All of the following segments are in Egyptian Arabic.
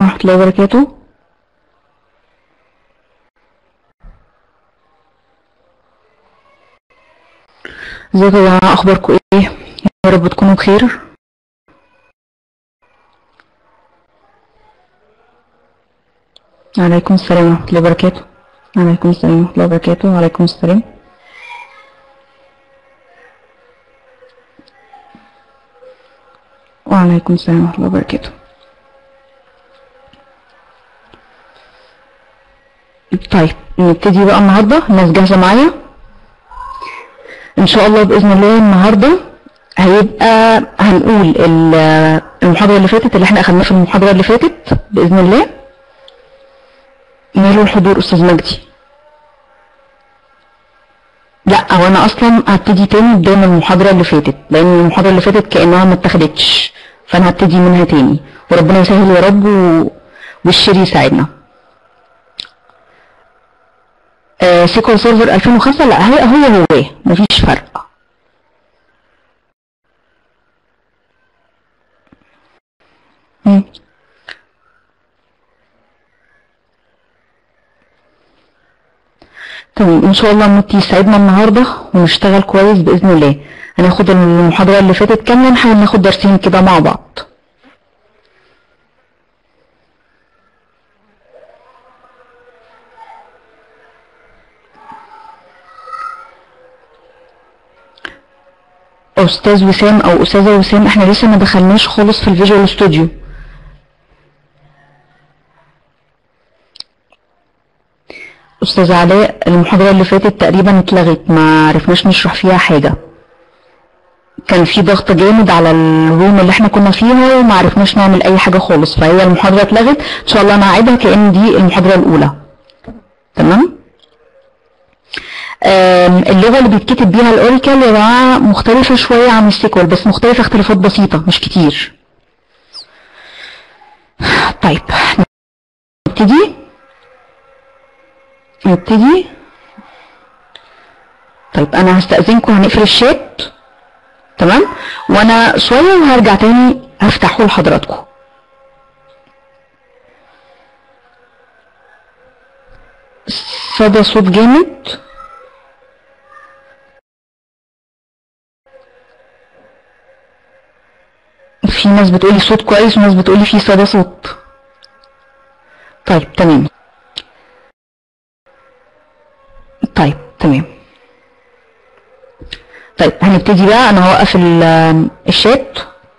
ورحمة الله وبركاته ازيكم يا جماعة اخباركم ايه يا رب تكونوا بخير عليكم السلام ورحمة الله وبركاته عليكم السلام ورحمة الله وبركاته وعليكم السلام وعليكم السلام ورحمة الله وبركاته طيب نبتدي بقى النهاردة الناس جاهزة معايا ان شاء الله بإذن الله النهاردة هيبقى هنقول ال- المحاضرة اللي فاتت اللي احنا اخدناها في المحاضرة اللي فاتت بإذن الله ماله الحضور استاذ مجدي لا هو انا اصلا هبتدي تاني بدون المحاضرة اللي فاتت لان المحاضرة اللي فاتت كأنها ما اتاخدتش فانا هبتدي منها تاني وربنا يسهل يا رب و... والشير يساعدنا آه سيكوال سيرفر 2005 لا هي هو هو مفيش فرق مم. تمام ان شاء الله متي يساعدنا النهارده ونشتغل كويس باذن الله هناخد المحاضره اللي فاتت كامله نحاول ناخد درسين كده مع بعض استاذ وسام او استاذه وسام احنا لسه ما دخلناش خالص في الفيجوال ستوديو استاذ علاء المحاضره اللي فاتت تقريبا اتلغت ما عرفناش نشرح فيها حاجه كان في ضغط جامد على الروم اللي احنا كنا فيها وما عرفناش نعمل اي حاجه خالص فهي المحاضره اتلغت ان شاء الله انا هعيدها كأن دي المحاضره الاولى تمام آم، اللغه اللي بيتكتب بيها الاوريكل يا جماعه مختلفه شويه عن السيكوال بس مختلفه اختلافات بسيطه مش كتير طيب نبتدي نبتدي طيب انا هستأذنكم هنقفل الشات تمام وانا شوية وهرجع تاني هفتحه لحضراتكم صدى صوت جامد في ناس بتقولي صوت كويس وناس بتقولي في صدى صوت طيب تمام طيب تمام طيب هنبتدي بقى انا هوقف ال- الشات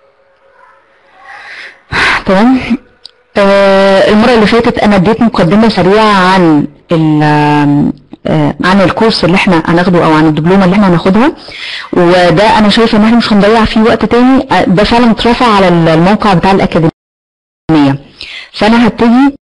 تمام آه المرة اللي فاتت انا اديت مقدمة سريعة عن ال آه، عن الكورس اللي احنا هناخده او عن الدبلومة اللي احنا هناخدها وده انا شايفة ان احنا مش هنضيع فيه وقت تاني آه، ده فعلا اترفع على الموقع بتاع الاكاديمية فانا هبتدي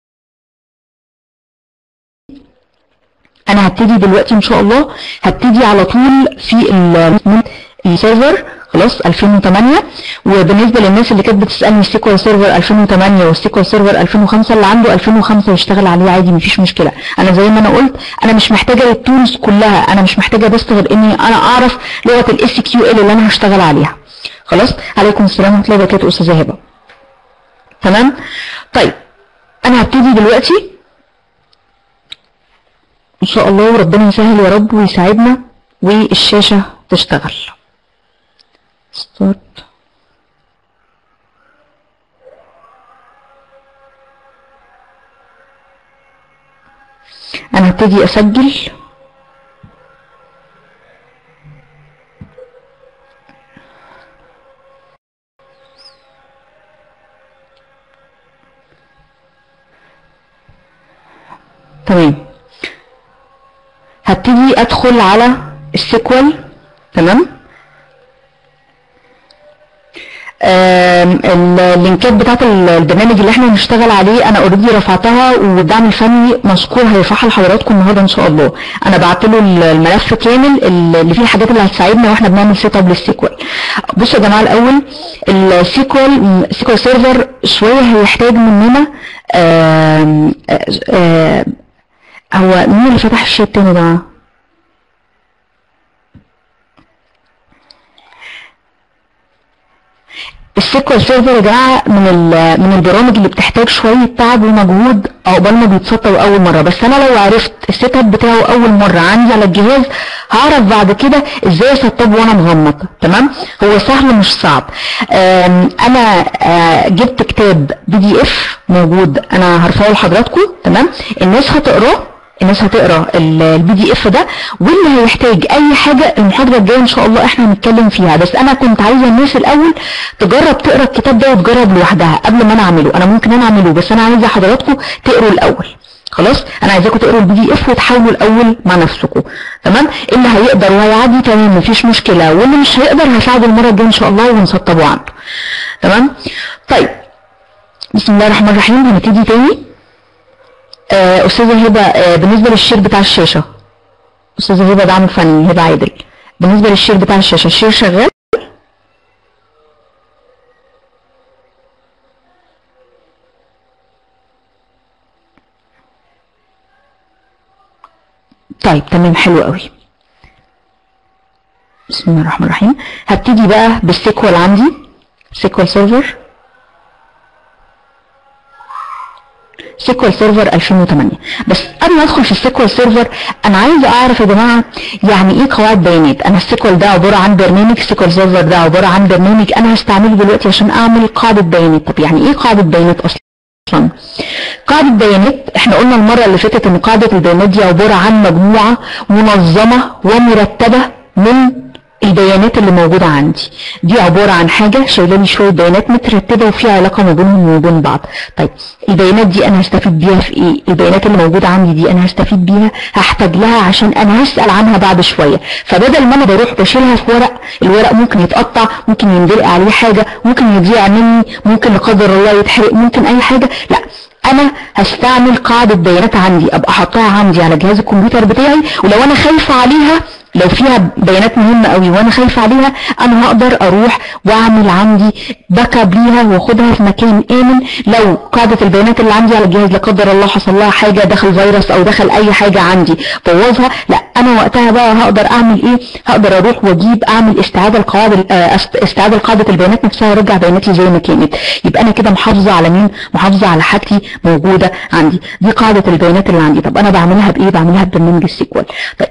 انا هبتدي دلوقتي ان شاء الله هبتدي على طول في ال- السيرفر خلاص 2008 وبالنسبه للناس اللي كانت بتسالني السيكوال سيرفر 2008 والسيكوال سيرفر 2005 اللي عنده 2005 يشتغل عليه عادي مفيش مشكله انا زي ما انا قلت انا مش محتاجه التولز كلها انا مش محتاجه بس غير اني انا اعرف لغه الاس كيو ال اللي انا هشتغل عليها خلاص عليكم السلام ورحمه الله وبركاته استاذه هبه تمام طيب انا هبتدي دلوقتي ان شاء الله وربنا يسهل يا رب ويساعدنا والشاشة تشتغل ستارت انا هبتدي اسجل تمام هبتدي ادخل على السيكوال تمام آم، اللينكات بتاعت البرنامج اللي احنا هنشتغل عليه انا اوريدي رفعتها والدعم الفني مذكور هيرفعها لحضراتكم النهارده ان شاء الله انا بعت له الملف كامل اللي فيه الحاجات اللي هتساعدنا واحنا بنعمل سيت اب للسيكوال بصوا يا جماعه الاول السيكوال سيكوال سيرفر شويه هيحتاج مننا آم، آه، آه، هو مين اللي فتح الشات تاني ده السيكوال سيرفر يا جماعه من ال- من البرامج اللي بتحتاج شويه تعب ومجهود عقبال ما بيتسطب اول مره بس انا لو عرفت السيت اب بتاعه اول مره عندي على الجهاز هعرف بعد كده ازاي اسطبه وانا مغمض تمام هو سهل مش صعب آم، انا آه، جبت كتاب بي دي اف موجود انا هرفعه لحضراتكم تمام الناس هتقراه الناس هتقرا البي دي اف ده واللي هيحتاج اي حاجه المحاضره الجايه ان شاء الله احنا هنتكلم فيها بس انا كنت عايزه الناس الاول تجرب تقرا الكتاب ده وتجرب لوحدها قبل ما انا اعمله انا ممكن انا اعمله بس انا عايزه حضراتكم تقروا الاول خلاص انا عايزاكم تقروا البي دي اف وتحاولوا الاول مع نفسكم تمام اللي هيقدر وهيعدي تمام مفيش مشكله واللي مش هيقدر هساعده المره الجايه ان شاء الله ونسطبه عنده تمام طيب بسم الله الرحمن الرحيم هنبتدي تاني آه، استاذه هبه آه، بالنسبه للشير بتاع الشاشه استاذه هبه دعم فني هبه عادل بالنسبه للشير بتاع الشاشه الشير شغال طيب تمام حلو قوي بسم الله الرحمن الرحيم هبتدي بقى بالسيكوال عندي سيكوال سيرفر سيكوال سيرفر 2008 بس قبل ما ادخل في السيكوال سيرفر انا عايزه اعرف يا جماعه يعني ايه قواعد بيانات انا السيكوال ده عباره عن برنامج السيكوال سيرفر ده عباره عن برنامج انا هستعمله دلوقتي عشان اعمل قاعده بيانات طب يعني ايه قاعده بيانات اصلا اصلا قاعدة بيانات احنا قلنا المرة اللي فاتت ان قاعدة البيانات دي عبارة عن مجموعة منظمة ومرتبة من البيانات اللي موجودة عندي دي عبارة عن حاجة شايلة لي شوية بيانات مترتبة وفي علاقة ما بينهم وبين بعض طيب البيانات دي انا هستفيد بيها في ايه البيانات اللي موجودة عندي دي انا هستفيد بيها هحتاج لها عشان انا هسأل عنها بعد شوية فبدل ما انا بروح بشيلها في ورق الورق ممكن يتقطع ممكن يندلق عليه حاجة ممكن يضيع مني ممكن لا قدر الله يتحرق ممكن اي حاجة لا انا هستعمل قاعدة بيانات عندي ابقى احطها عندي على جهاز الكمبيوتر بتاعي ولو انا خايفة عليها لو فيها بيانات مهمة قوي وانا خايفة عليها انا هقدر اروح واعمل عندي باك اب ليها واخدها في مكان امن لو قاعدة البيانات اللي عندي على الجهاز لا قدر الله حصل لها حاجة دخل فيروس او دخل اي حاجة عندي بوظها لا انا وقتها بقى هقدر اعمل ايه هقدر اروح واجيب اعمل استعادة القواعد آه، است- استعادة قاعدة البيانات نفسها وارجع بياناتي زي ما كانت يبقى انا كده محافظة على مين محافظة على حاجتي موجودة عندي دي قاعدة البيانات اللي عندي طب انا بعملها بايه بعملها ببرنامج السيكوال طيب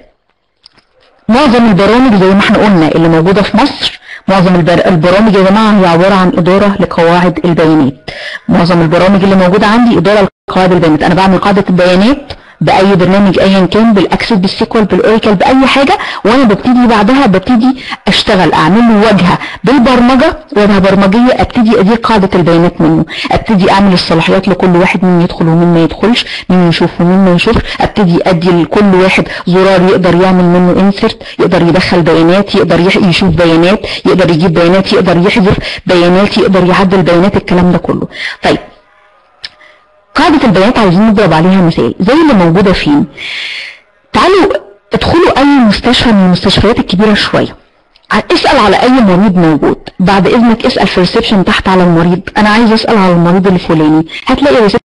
معظم البرامج زي ما احنا قلنا اللي موجودة في مصر معظم البر... البرامج يا جماعة هي عبارة عن إدارة لقواعد البيانات معظم البرامج اللي موجودة عندي إدارة لقواعد البيانات أنا بعمل قاعدة البيانات بأي برنامج أيا كان بالأكسس بالسيكوال بالأوراكل بأي حاجة وأنا ببتدي بعدها ببتدي أشتغل أعمل له واجهة بالبرمجة واجهة برمجية أبتدي أدير قاعدة البيانات منه أبتدي أعمل الصلاحيات لكل واحد مين يدخل ومين ما يدخلش مين يشوف ومين ما يشوفش أبتدي أدي لكل واحد زرار يقدر يعمل منه انسرت يقدر يدخل بيانات يقدر يح- يشوف بيانات يقدر يجيب بيانات يقدر يحذف بيانات يقدر يعدل بيانات الكلام ده كله طيب قاعدة البيانات عايزين نضرب عليها مثال زي اللي موجودة فين تعالوا ادخلوا اي مستشفى من المستشفيات الكبيرة شوية ع- اسأل على اي مريض موجود بعد اذنك اسأل في الريسبشن تحت على المريض انا عايز اسأل على المريض الفلاني هتلاقي ريسبشن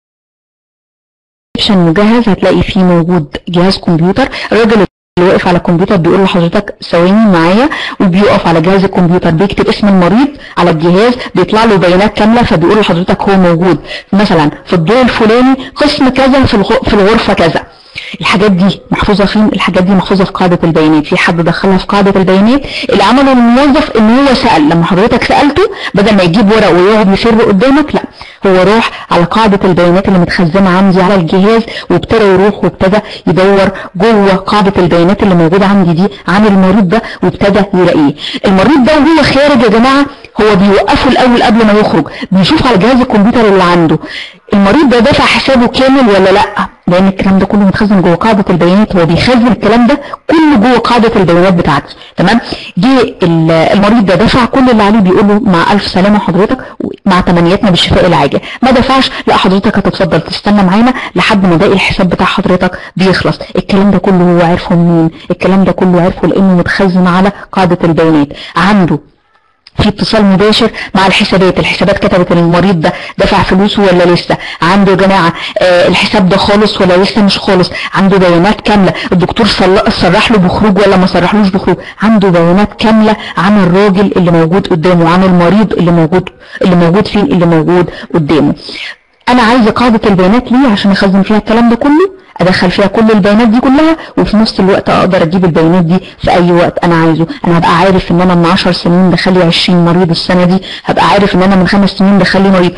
مجهز هتلاقي فيه موجود جهاز كمبيوتر الراجل اللي واقف على الكمبيوتر بيقول لحضرتك ثواني معايا وبيقف على جهاز الكمبيوتر بيكتب اسم المريض على الجهاز بيطلع له بيانات كامله فبيقول لحضرتك هو موجود مثلا في الدور الفلاني قسم كذا في الغ- في الغرفه كذا الحاجات دي محفوظه فين الحاجات دي محفوظه في قاعده البيانات في حد دخلها في قاعده البيانات اللي عمله الموظف ان هو سال لما حضرتك سالته بدل ما يجيب ورق ويقعد يسر قدامك لا هو راح على قاعده البيانات اللي متخزنه عندي على الجهاز وابتدى يروح وابتدى يدور جوه قاعده البيانات اللي موجوده عندي دي عن المريض ده وابتدى يلاقيه المريض ده وهو خارج يا جماعه هو بيوقفه الاول قبل ما يخرج بيشوف على جهاز الكمبيوتر اللي عنده المريض ده دافع حسابه كامل ولا لا لان الكلام ده كله متخزن جوه قاعده البيانات هو بيخزن الكلام ده كله جوه قاعده البيانات بتاعتي تمام جه ال- المريض ده دفع كل اللي عليه بيقول له مع الف سلامه حضرتك مع تمنياتنا بالشفاء العاجل ما دفعش لا حضرتك هتتفضل تستنى معانا لحد ما باقي الحساب بتاع حضرتك بيخلص الكلام ده كله هو عارفه منين الكلام ده كله عارفه لانه متخزن على قاعده البيانات عنده في اتصال مباشر مع الحسابات الحسابات كتبت ان المريض ده دفع فلوسه ولا لسه عنده يا جماعه آه الحساب ده خالص ولا لسه مش خالص عنده بيانات كامله الدكتور صل- صرح له بخروج ولا ما صرحلوش بخروج عنده بيانات كامله عن الراجل اللي موجود قدامه عن المريض اللي موجود اللي موجود فين اللي موجود قدامه انا عايزه قاعده البيانات ليه عشان اخزن فيها الكلام ده كله ادخل فيها كل البيانات دي كلها وفي نفس الوقت اقدر اجيب البيانات دي في اي وقت انا عايزه انا هبقى عارف ان انا من 10 سنين دخل لي 20 مريض السنه دي هبقى عارف ان انا من خمس سنين دخل لي مريض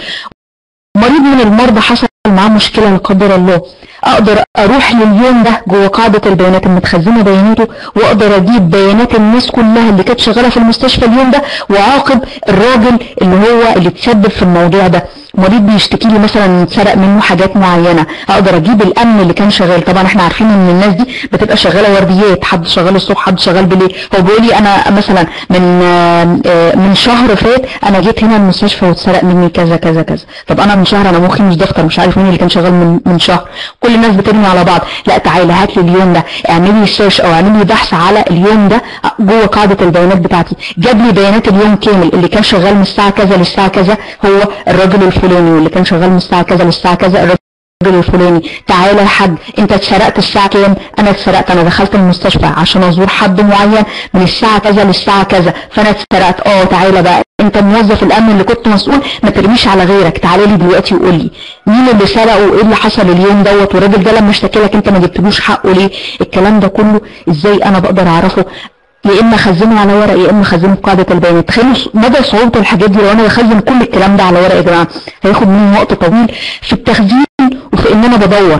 مريض من المرضى حصل معاه مشكله لا قدر الله اقدر اروح لليوم ده جوه قاعده البيانات المتخزنه بياناته واقدر اجيب بيانات الناس كلها اللي كانت شغاله في المستشفى اليوم ده واعاقب الراجل اللي هو اللي تسبب في الموضوع ده مريض بيشتكي لي مثلا ان اتسرق منه حاجات معينه اقدر اجيب الامن اللي كان شغال طبعا احنا عارفين ان الناس دي بتبقى شغاله ورديات حد شغال الصبح حد شغال بالليل هو بيقول لي انا مثلا من آه، آه، من شهر فات انا جيت هنا المستشفى واتسرق مني كذا كذا كذا طب انا من شهر انا مخي مش دفتر مش عارف مين اللي كان شغال من من شهر كل الناس بترمي على بعض لا تعالى هات لي اليوم ده اعمل لي سيرش او اعمل لي بحث على اليوم ده جوه قاعده البيانات بتاعتي جاب لي بيانات اليوم كامل اللي كان شغال من الساعه كذا للساعه كذا هو الراجل الفلاني واللي كان شغال من الساعه كذا للساعه كذا الراجل الراجل الفلاني تعالى يا حاج انت اتسرقت الساعه كام انا اتسرقت انا دخلت المستشفى عشان ازور حد معين من الساعه كذا للساعه كذا فانا اتسرقت اه تعالى بقى انت موظف الامن اللي كنت مسؤول ما ترميش على غيرك تعالى لي دلوقتي وقول لي مين اللي سرقه وايه اللي حصل اليوم دوت والراجل ده لما اشتكى لك انت ما جبتلوش حقه ليه الكلام ده كله ازاي انا بقدر اعرفه يا اما اخزنه على ورق يا اما اخزنه في قاعده البيانات تخيلوا مدى صعوبه الحاجات دي لو انا بخزن كل الكلام ده على ورق يا جماعه هياخد مني وقت طويل في التخزين وفي ان انا بدور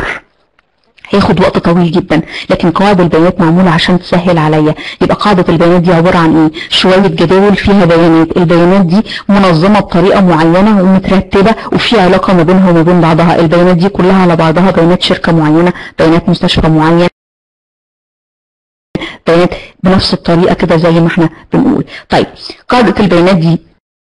هياخد وقت طويل جدا لكن قواعد البيانات معمولة عشان تسهل عليا يبقى قاعدة البيانات دي عبارة عن ايه شوية جداول فيها بيانات البيانات دي منظمة بطريقة معينة ومترتبة وفي علاقة ما بينها وما بين بعضها البيانات دي كلها على بعضها بيانات شركة معينة بيانات مستشفى معين بيانات بنفس الطريقة كده زي ما احنا بنقول طيب قاعدة البيانات دي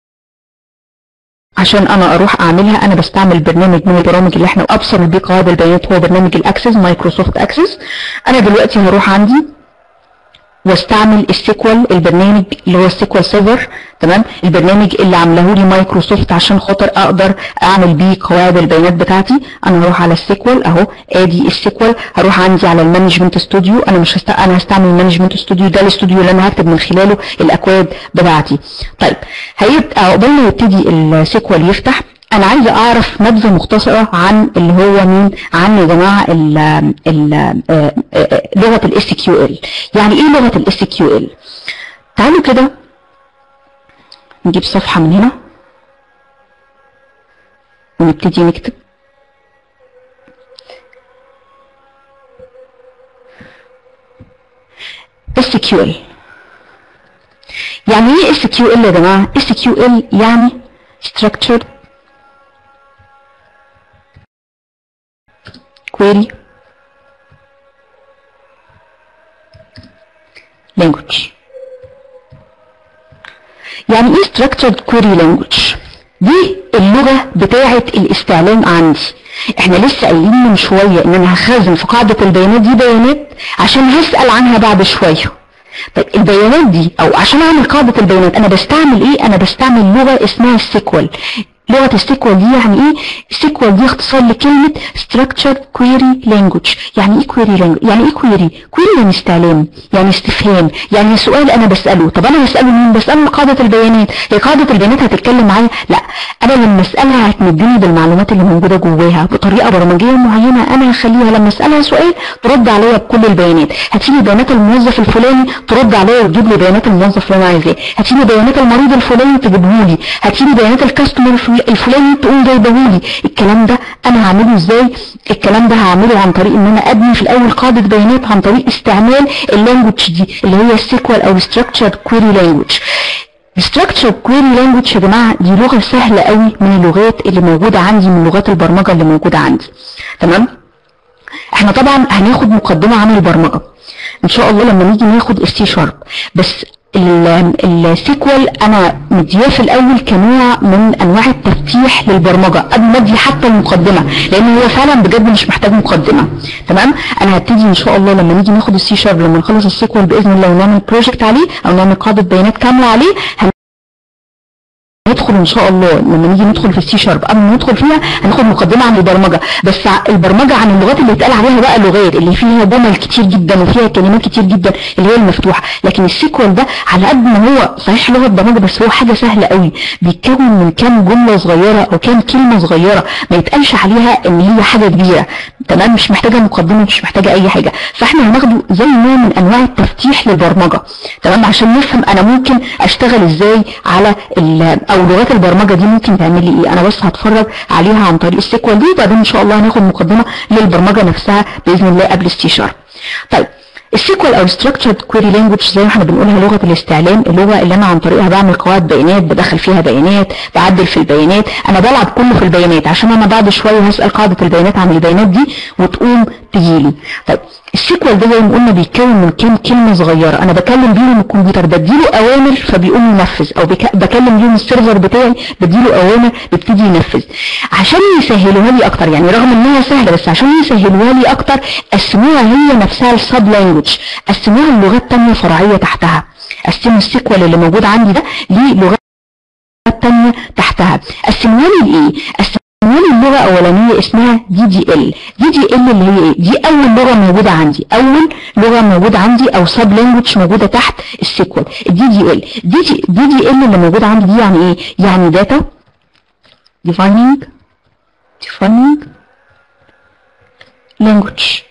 عشان انا اروح اعملها انا بستعمل برنامج من البرامج اللي احنا ابصر بيه قواعد البيانات هو برنامج الاكسس مايكروسوفت اكسس انا دلوقتي هروح عندي واستعمل السيكوال البرنامج اللي هو السيكوال سيرفر تمام البرنامج اللي عامله لي مايكروسوفت عشان خاطر اقدر اعمل بيه قواعد البيانات بتاعتي انا هروح على السيكوال اهو ادي السيكوال هروح عندي على المانجمنت ستوديو انا مش هست... انا هستعمل المانجمنت ستوديو ده الاستوديو اللي انا هكتب من خلاله الاكواد بتاعتي طيب هيبقى عقبال ما يبتدي السيكوال يفتح انا عايزه اعرف نبذه مختصره عن اللي هو مين عن يا جماعه ال ال آه، آه، لغه الاس كيو ال يعني ايه لغه الاس كيو ال تعالوا كده نجيب صفحه من هنا ونبتدي نكتب اس كيو ال يعني ايه اس كيو ال يا جماعه اس كيو ال يعني structured query language يعني ايه structured query language دي اللغة بتاعة الاستعلام عندي احنا لسه قايلين من شوية ان انا هخزن في قاعدة البيانات دي بيانات عشان هسأل عنها بعد شوية طيب البيانات دي او عشان اعمل قاعدة البيانات انا بستعمل ايه انا بستعمل لغة اسمها السيكوال لغة السيكوال دي يعني ايه السيكوال دي اختصار لكلمة structured query language يعني ايه query language يعني ايه query query يعني استعلام يعني استفهام يعني سؤال انا بسأله طب انا بسأله مين بسأله قاعدة البيانات هي قاعدة البيانات هتتكلم معايا لا انا لما اسألها هتمدني بالمعلومات اللي موجودة جواها بطريقة برمجية معينة انا هخليها لما اسألها سؤال ترد عليا بكل البيانات هتيجي بيانات الموظف الفلاني ترد عليا وتجيب لي بيانات الموظف اللي انا عايزاه هتيجي بيانات المريض الفلاني تجيبهولي هتيجي بيانات الكاستمر الفل- الفلاني تقوم جايبهولي الكلام ده انا هعمله ازاي الكلام ده هعمله عن طريق ان انا ابني في الاول قاعده بيانات عن طريق استعمال اللانجوج دي اللي هي السيكوال او structured query language structured query language يا جماعه دي لغه سهله قوي من اللغات اللي موجوده عندي من لغات البرمجه اللي موجوده عندي تمام احنا طبعا هناخد مقدمه عن البرمجه ان شاء الله لما نيجي ناخد السي شارب بس السيكوال انا مدياه في الاول كنوع من انواع التفتيح للبرمجه قبل ما ادي حتى المقدمه لان هو فعلا بجد مش محتاج مقدمه تمام انا هبتدي ان شاء الله لما نيجي ناخد السي شارب لما نخلص السيكوال باذن الله ونعمل بروجكت عليه او نعمل قاعده بيانات كامله عليه ندخل ان شاء الله لما نيجي ندخل في السي شارب قبل ما ندخل فيها هناخد مقدمه عن البرمجه بس ع- البرمجه عن اللغات اللي اتقال عليها بقى لغات اللي فيها جمل كتير جدا وفيها كلمات كتير جدا اللي هي المفتوحه لكن السيكوال ده على قد ما هو صحيح لغه برمجه بس هو حاجه سهله قوي بيتكون من كام جمله صغيره او كام كلمه صغيره ما يتقالش عليها ان هي حاجه كبيره تمام مش محتاجه مقدمه مش محتاجه اي حاجه فاحنا هناخده زي نوع من انواع التفتيح للبرمجه تمام عشان نفهم انا ممكن اشتغل ازاي على ال- او لغات البرمجه دي ممكن تعمل لي ايه انا بس هتفرج عليها عن طريق السيكوال دي وبعدين ان شاء الله هناخد مقدمه للبرمجه نفسها باذن الله قبل السي شارب طيب السيكوال او structured query language زي ما احنا بنقولها لغه الاستعلام اللغه اللي انا عن طريقها بعمل قواعد بيانات بدخل فيها بيانات بعدل في البيانات انا بلعب كله في البيانات عشان انا بعد شويه هسال قاعده البيانات عن البيانات دي وتقوم تجيلي طيب السيكوال ده زي ما قلنا بيتكون من كام كلمه صغيره انا بكلم بيهم الكمبيوتر بديله اوامر فبيقوم ينفذ او بك- بكلم بيهم السيرفر بتاعي بديله اوامر بيبتدي ينفذ عشان يسهلوها لي اكتر يعني رغم انها سهله بس عشان يسهلوها لي اكتر قسموها هي نفسها السب لانجوج قسموها لغات تانية فرعيه تحتها قسموا السيكوال اللي موجود عندي ده للغات تانية تحتها قسموها لي لايه قسموها لي اللغه الاولانيه اسمها دي دي ال دي دي ال اللي هي ايه دي اول لغه موجوده عندي اول لغه موجوده عندي او سب لانجوج موجوده تحت السيكوال الدي دي ال دي دي دي دي ال اللي موجوده عندي دي يعني ايه يعني داتا defining defining language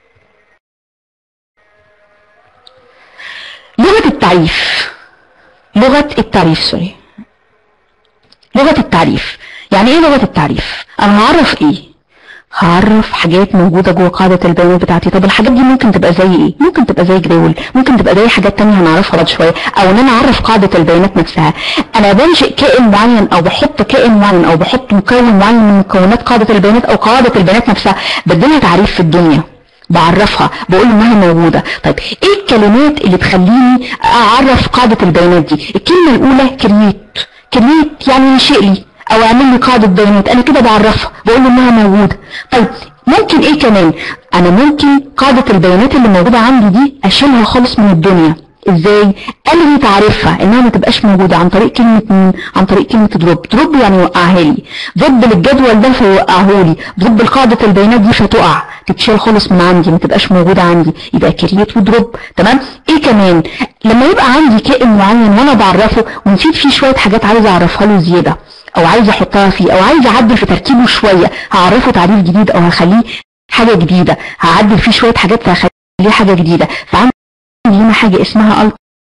لغة التعريف لغة التعريف سوري لغة التعريف يعني ايه لغة التعريف انا هعرف ايه هعرف حاجات موجودة جوه قاعدة البيانات بتاعتي طب الحاجات دي ممكن تبقى زي ايه ممكن تبقى زي جداول ممكن تبقى زي حاجات تانية هنعرفها بعد شوية او ان انا اعرف قاعدة البيانات نفسها انا بنشئ كائن معين او بحط كائن معين او بحط مكون معين من مكونات قاعدة البيانات او قاعدة البيانات نفسها بديلها تعريف في الدنيا بعرفها بقول انها موجودة طيب ايه الكلمات اللي تخليني اعرف قاعدة البيانات دي الكلمة الاولى كرييت كرييت يعني ينشئ لي او اعمل لي قاعدة بيانات انا كده بعرفها بقول له انها موجودة طيب ممكن ايه كمان انا ممكن قاعدة البيانات اللي موجودة عندي دي اشيلها خالص من الدنيا ازاي الغي تعريفها انها ما تبقاش موجودة عن طريق كلمة مين عن طريق كلمة دروب دروب يعني وقعها لي ضد للجدول ده فيوقعه لي ضد لقاعدة البيانات دي فتقع تتشال خالص من عندي ما تبقاش موجودة عندي يبقى كريت ودروب تمام ايه كمان لما يبقى عندي كائن معين وانا بعرفه ونسيت فيه شوية حاجات عايزة اعرفها له زيادة او عايزة احطها فيه او عايزة اعدل في تركيبه شوية هعرفه تعريف جديد او هخليه حاجة جديدة هعدل فيه شوية حاجات فهخليه حاجة جديدة فعندي هنا حاجة اسمها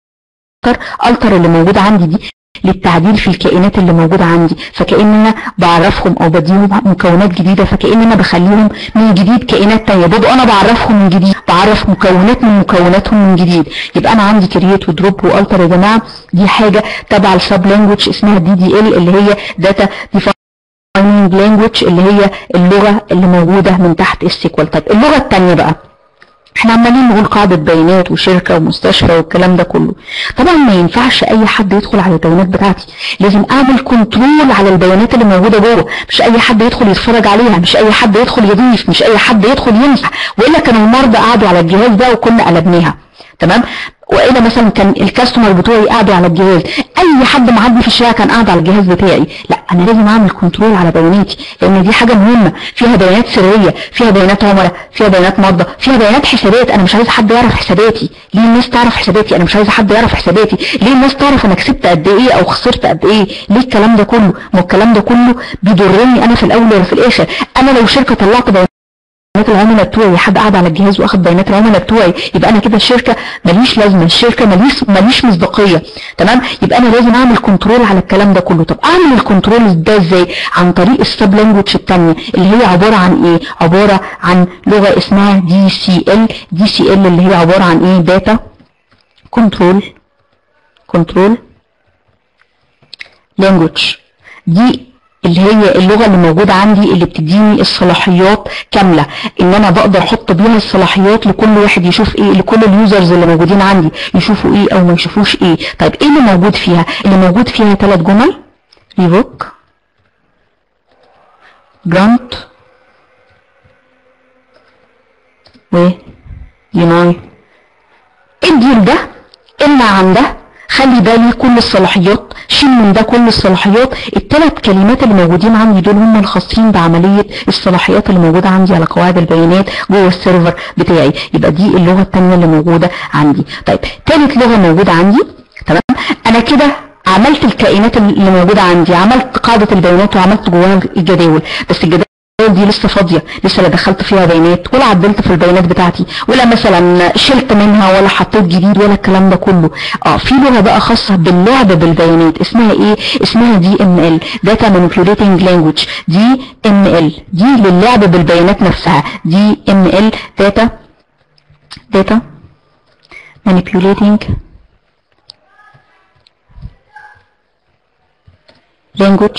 التر التر اللي موجودة عندي دي للتعديل في الكائنات اللي موجودة عندي فكأن انا بعرفهم او بديهم مكونات جديدة فكأن انا بخليهم من جديد كائنات تانية برضه انا بعرفهم من جديد بعرف مكونات من مكوناتهم من جديد يبقى انا عندي كرييت ودروب والتر يا جماعة دي حاجة تبع السب لانجوج اسمها دي دي ال اللي هي داتا defining language اللي هي اللغة اللي موجودة من تحت السيكوال طيب اللغة التانية بقى احنا عمالين نقول قاعدة بيانات وشركة ومستشفى والكلام ده كله طبعا ما ينفعش اي حد يدخل على البيانات بتاعتي لازم اعمل كنترول على البيانات اللي موجودة جوه مش اي حد يدخل يتفرج عليها مش اي حد يدخل يضيف مش اي حد يدخل يمسح والا كانوا المرضى قعدوا على الجهاز ده وكنا قلبناها تمام والا مثلا كان الكاستمر بتوعي قاعدوا على الجهاز اي حد معدي في الشارع كان قاعد على الجهاز بتاعي لا انا لازم اعمل كنترول على بياناتي لان دي حاجه مهمه فيها بيانات سريه فيها بيانات عملاء فيها بيانات مرضى فيها بيانات حسابات انا مش عايز حد يعرف حساباتي ليه الناس تعرف حساباتي انا مش عايز حد يعرف حساباتي ليه الناس تعرف انا كسبت قد ايه او خسرت قد ايه ليه الكلام ده كله ما الكلام ده كله بيضرني انا في الاول ولا في الاخر انا لو شركه طلعت بيانات بيانات العملاء بتوعي حد قاعد على الجهاز واخد بيانات العملاء بتوعي يبقى انا كده الشركه ماليش لازمه الشركه ماليش ماليش مصداقيه تمام يبقى انا لازم اعمل كنترول على الكلام ده كله طب اعمل الكنترول ده ازاي عن طريق السب لانجوج الثانيه اللي هي عباره عن ايه عباره عن لغه اسمها دي سي ال دي سي ال اللي هي عباره عن ايه داتا كنترول كنترول لانجوج دي اللي هي اللغة اللي موجودة عندي اللي بتديني الصلاحيات كاملة ان انا بقدر احط بيها الصلاحيات لكل واحد يشوف ايه لكل اليوزرز اللي موجودين عندي يشوفوا ايه او ما يشوفوش ايه طيب ايه اللي موجود فيها اللي موجود فيها ثلاث جمل revoke grant و deny الديل ده امنع عن ده خلي خلي بالي كل الصلاحيات شيل من ده كل الصلاحيات الثلاث كلمات اللي موجودين عندي دول هم الخاصين بعملية الصلاحيات اللي موجودة عندي على قواعد البيانات جوه السيرفر بتاعي يبقى دي اللغة الثانية اللي موجودة عندي طيب ثالث لغة موجودة عندي تمام انا كده عملت الكائنات اللي موجودة عندي عملت قاعدة البيانات وعملت جواها الجداول بس الجداول دي لسه فاضية لسه لا دخلت فيها بيانات ولا عدلت في البيانات بتاعتي ولا مثلا شلت منها ولا حطيت جديد ولا الكلام ده كله اه في لغة بقى خاصة باللعب بالبيانات اسمها ايه اسمها دي ام ال داتا مانيبيوليتنج لانجوج دي ام ال دي للعب بالبيانات نفسها دي ام ال داتا داتا manipulating language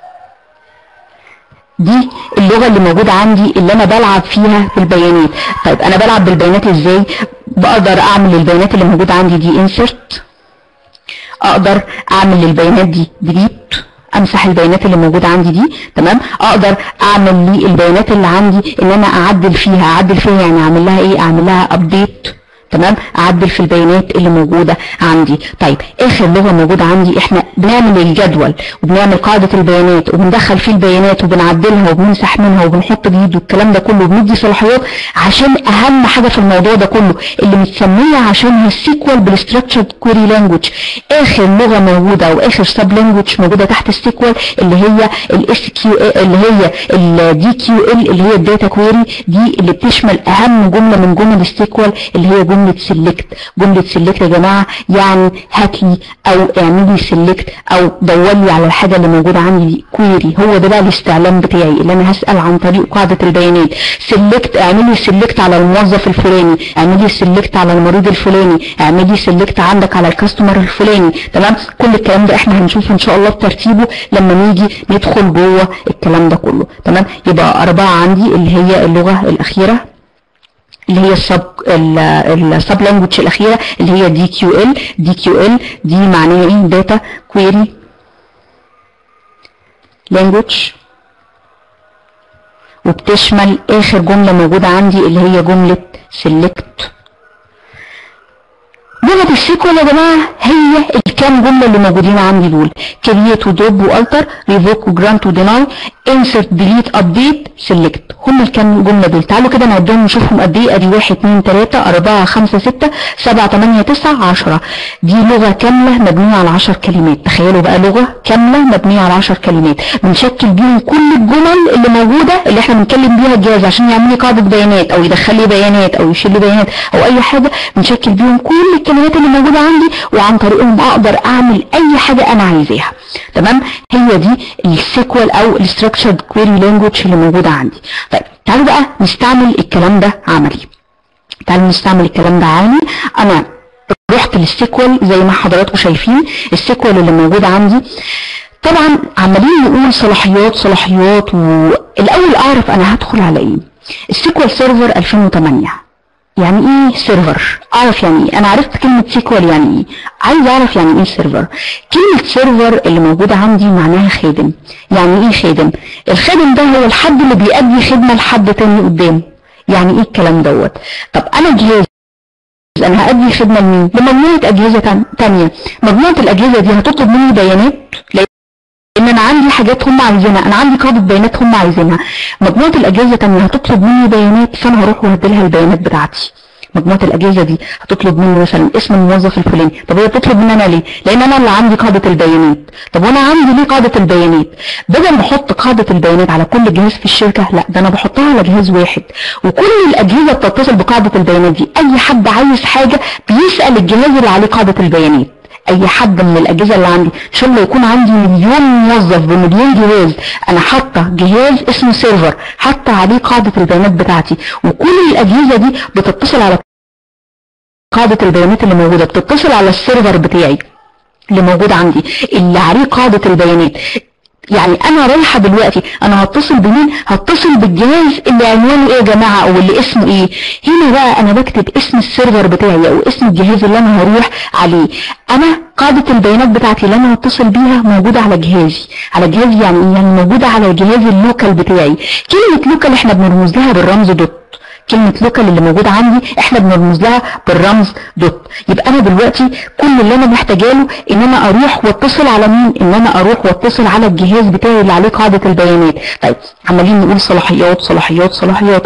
دي اللغة اللي موجودة عندي اللي انا بلعب فيها في البيانات طيب انا بلعب بالبيانات ازاي بقدر اعمل البيانات اللي موجودة عندي دي insert اقدر اعمل للبيانات دي delete امسح البيانات اللي موجودة عندي دي تمام اقدر اعمل لي البيانات اللي عندي ان انا اعدل فيها اعدل فيها يعني اعمل لها ايه اعمل لها update تمام اعدل في البيانات اللي موجودة عندي طيب اخر لغة موجودة عندي احنا بنعمل الجدول وبنعمل قاعدة البيانات وبندخل فيه البيانات وبنعدلها وبنمسح منها وبنحط جديد والكلام ده كله وبندي صلاحيات عشان اهم حاجة في الموضوع ده كله اللي متسمية عشانها السيكوال بالستراكشرد كويري لانجوج اخر لغة موجودة او اخر سب لانجوج موجودة تحت السيكوال اللي هي الاس كيو اللي هي الدي كيو ال اللي هي الداتا كويري دي اللي بتشمل اهم جملة من جمل السيكوال اللي هي جملة جملة سيلكت جملة سيلكت يا جماعة يعني هات لي او اعمل لي سيلكت او دور لي على الحاجة اللي موجودة عندي دي كويري هو ده بقى الاستعلام بتاعي اللي انا هسأل عن طريق قاعدة البيانات سيلكت اعمل لي سيلكت على الموظف الفلاني اعمل لي سيلكت على المريض الفلاني اعمل لي سيلكت عندك على الكاستمر الفلاني تمام كل الكلام ده احنا هنشوفه ان شاء الله بترتيبه لما نيجي ندخل جوه الكلام ده كله تمام يبقى اربعة عندي اللي هي اللغة الاخيرة اللي هي السب السب لانجوج الاخيره اللي هي دي كيو ال دي كيو ال دي معناها ايه داتا كويري لانجوج وبتشمل اخر جمله موجوده عندي اللي هي جمله سيلكت لغه السيكوال يا جماعه هي الكام جمله اللي موجودين عندي دول كرييت ودروب والتر ريفوك وجرانت وديناي انسرت ديليت ابديت سيلكت هم الكام جمله دول تعالوا كده نعدهم نشوفهم قد ايه ادي 1 2 3 4 5 6 7 8 9 10 دي لغه كامله مبنيه على 10 كلمات تخيلوا بقى لغه كامله مبنيه على 10 كلمات بنشكل بيهم كل الجمل اللي موجوده اللي احنا بنتكلم بيها الجهاز عشان يعمل لي قاعده بيانات او يدخل لي بيانات او يشيل لي بيانات او اي حاجه بنشكل بيهم كل الكلمات اللي موجوده عندي وعن طريقهم اقدر اعمل اي حاجه انا عايزاها تمام هي دي السيكوال او الستراكشرد كويري لانجوج اللي موجوده عندي طيب تعالوا بقى نستعمل الكلام ده عملي تعالوا نستعمل الكلام ده عملي انا رحت للسيكوال زي ما حضراتكم شايفين السيكوال اللي موجود عندي طبعا عمالين نقول صلاحيات صلاحيات والاول اعرف انا هدخل على ايه السيكوال سيرفر 2008 يعني ايه سيرفر اعرف يعني ايه انا عرفت كلمة سيكوال يعني ايه عايز اعرف يعني ايه سيرفر كلمة سيرفر اللي موجودة عندي معناها خادم يعني ايه خادم الخادم ده هو الحد اللي بيأدي خدمة لحد تاني قدامه يعني ايه الكلام دوت طب انا جهاز انا هأدي خدمة لمين لمجموعة اجهزة تانية مجموعة الاجهزة دي هتطلب مني بيانات ان انا عندي حاجات هم عايزينها انا عندي قاعدة بيانات هم عايزينها مجموعة الاجهزة تانية هتطلب مني بيانات فانا هروح وهديلها البيانات بتاعتي مجموعة الأجهزة دي هتطلب مني مثلا اسم الموظف الفلاني طب هي بتطلب مني أنا ليه؟ لأن أنا اللي عندي قاعدة البيانات طب وأنا عندي ليه قاعدة البيانات؟ بدل ما أحط قاعدة البيانات على كل جهاز في الشركة لا ده أنا بحطها على جهاز واحد وكل الأجهزة بتتصل بقاعدة البيانات دي أي حد عايز حاجة بيسأل الجهاز اللي عليه قاعدة البيانات اي حد من الاجهزه اللي عندي ان شاء الله يكون عندي مليون موظف بمليون جهاز انا حاطه جهاز اسمه سيرفر حاطه عليه قاعده البيانات بتاعتي وكل الاجهزه دي بتتصل على قاعده البيانات اللي موجوده بتتصل على السيرفر بتاعي اللي موجود عندي اللي عليه قاعده البيانات يعني انا رايحه دلوقتي انا هتصل بمين هتصل بالجهاز اللي عنوانه ايه يا جماعه او اللي اسمه ايه هنا بقى انا بكتب اسم السيرفر بتاعي او اسم الجهاز اللي انا هروح عليه انا قاعده البيانات بتاعتي اللي انا هتصل بيها موجوده على جهازي على جهازي يعني ايه يعني موجوده على جهاز اللوكال بتاعي كلمه لوكال احنا بنرمز لها بالرمز دوت كلمة لوكال اللي موجودة عندي احنا بنرمز لها بالرمز دوت يبقى انا دلوقتي كل اللي انا محتاجاه له ان انا اروح واتصل على مين ان انا اروح واتصل على الجهاز بتاعي اللي عليه قاعدة البيانات طيب عمالين نقول صلاحيات صلاحيات صلاحيات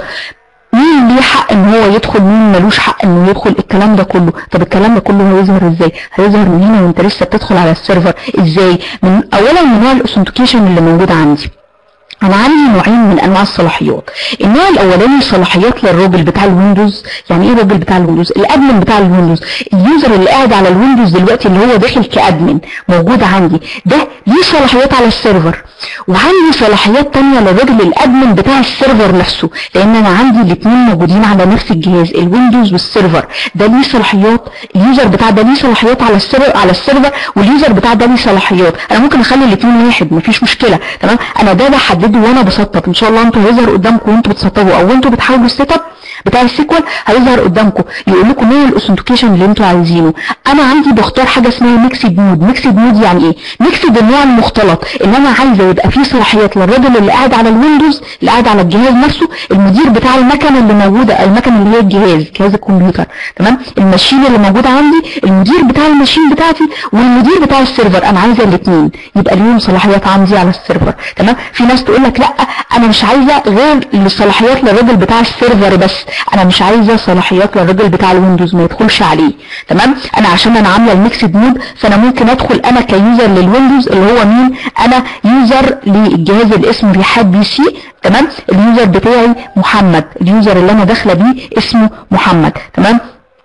مين ليه حق ان هو يدخل مين ملوش حق انه يدخل الكلام ده كله طب الكلام ده كله هيظهر ازاي هيظهر من هنا وانت لسه بتدخل على السيرفر ازاي من اولا من نوع الاوثنتيكيشن اللي موجود عندي انا عندي نوعين من انواع الصلاحيات النوع الاولاني صلاحيات للراجل بتاع الويندوز يعني ايه الراجل بتاع الويندوز الادمن بتاع الويندوز اليوزر اللي قاعد على الويندوز دلوقتي اللي هو داخل كادمن موجود عندي ده ليه صلاحيات على السيرفر وعندي صلاحيات تانية للراجل الادمن بتاع السيرفر نفسه لان انا عندي الاثنين موجودين على نفس الجهاز الويندوز والسيرفر ده ليه صلاحيات اليوزر بتاع ده ليه صلاحيات على السيرفر على السيرفر واليوزر بتاع ده ليه صلاحيات انا ممكن اخلي الاثنين واحد مفيش مشكله تمام انا ده بحدده وانا بسطب ان شاء الله انتوا هيظهر قدامكم وانتوا بتسطبوا او انتوا بتحاولوا السيت اب بتاع السيكوال هيظهر قدامكم يقول لكم ايه الاوثنتيكيشن اللي انتوا عايزينه انا عندي بختار حاجه اسمها ميكسد مود ميكسد مود يعني ايه ميكسد النوع المختلط ان انا عايزه يبقى فيه صلاحيات للراجل اللي قاعد على الويندوز اللي قاعد على الجهاز نفسه المدير بتاع المكنه اللي موجوده المكنه اللي هي الجهاز جهاز الكمبيوتر تمام الماشين اللي موجوده عندي المدير بتاع الماشين بتاعتي والمدير بتاع السيرفر انا عايزه الاثنين يبقى ليهم صلاحيات عندي على السيرفر تمام في ناس تقول لك لا انا مش عايزه غير الصلاحيات للراجل بتاع السيرفر بس انا مش عايزه صلاحيات للراجل بتاع الويندوز ما يدخلش عليه تمام انا عشان انا عامله الميكسد مود فانا ممكن ادخل انا كيوزر للويندوز اللي هو مين انا يوزر للجهاز اللي اسمه ريحات بي سي تمام اليوزر بتاعي محمد اليوزر اللي انا داخله بيه اسمه محمد تمام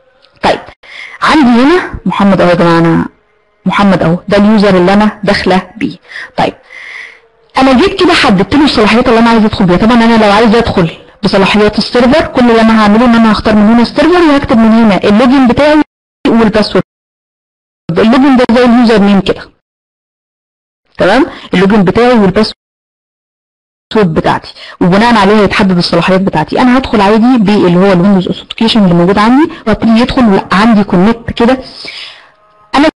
طيب عندي هنا محمد اهو يا جماعه انا محمد اهو ده اليوزر اللي انا داخله بيه طيب انا جيت كده حددت له الصلاحيات اللي انا عايز ادخل بيها طبعا انا لو عايز ادخل بصلاحيات السيرفر كل اللي انا هعمله ان انا هختار من هنا السيرفر وهكتب من هنا اللوجن بتاعي والباسورد اللوجن ده زي اليوزر نيم كده تمام اللوجن بتاعي والباسورد بتاعتي وبناء عليها يتحدد الصلاحيات بتاعتي انا هدخل عادي باللي هو الويندوز اوثنتيكيشن اللي موجود عندي وابتدي يدخل عندي كونكت كده انا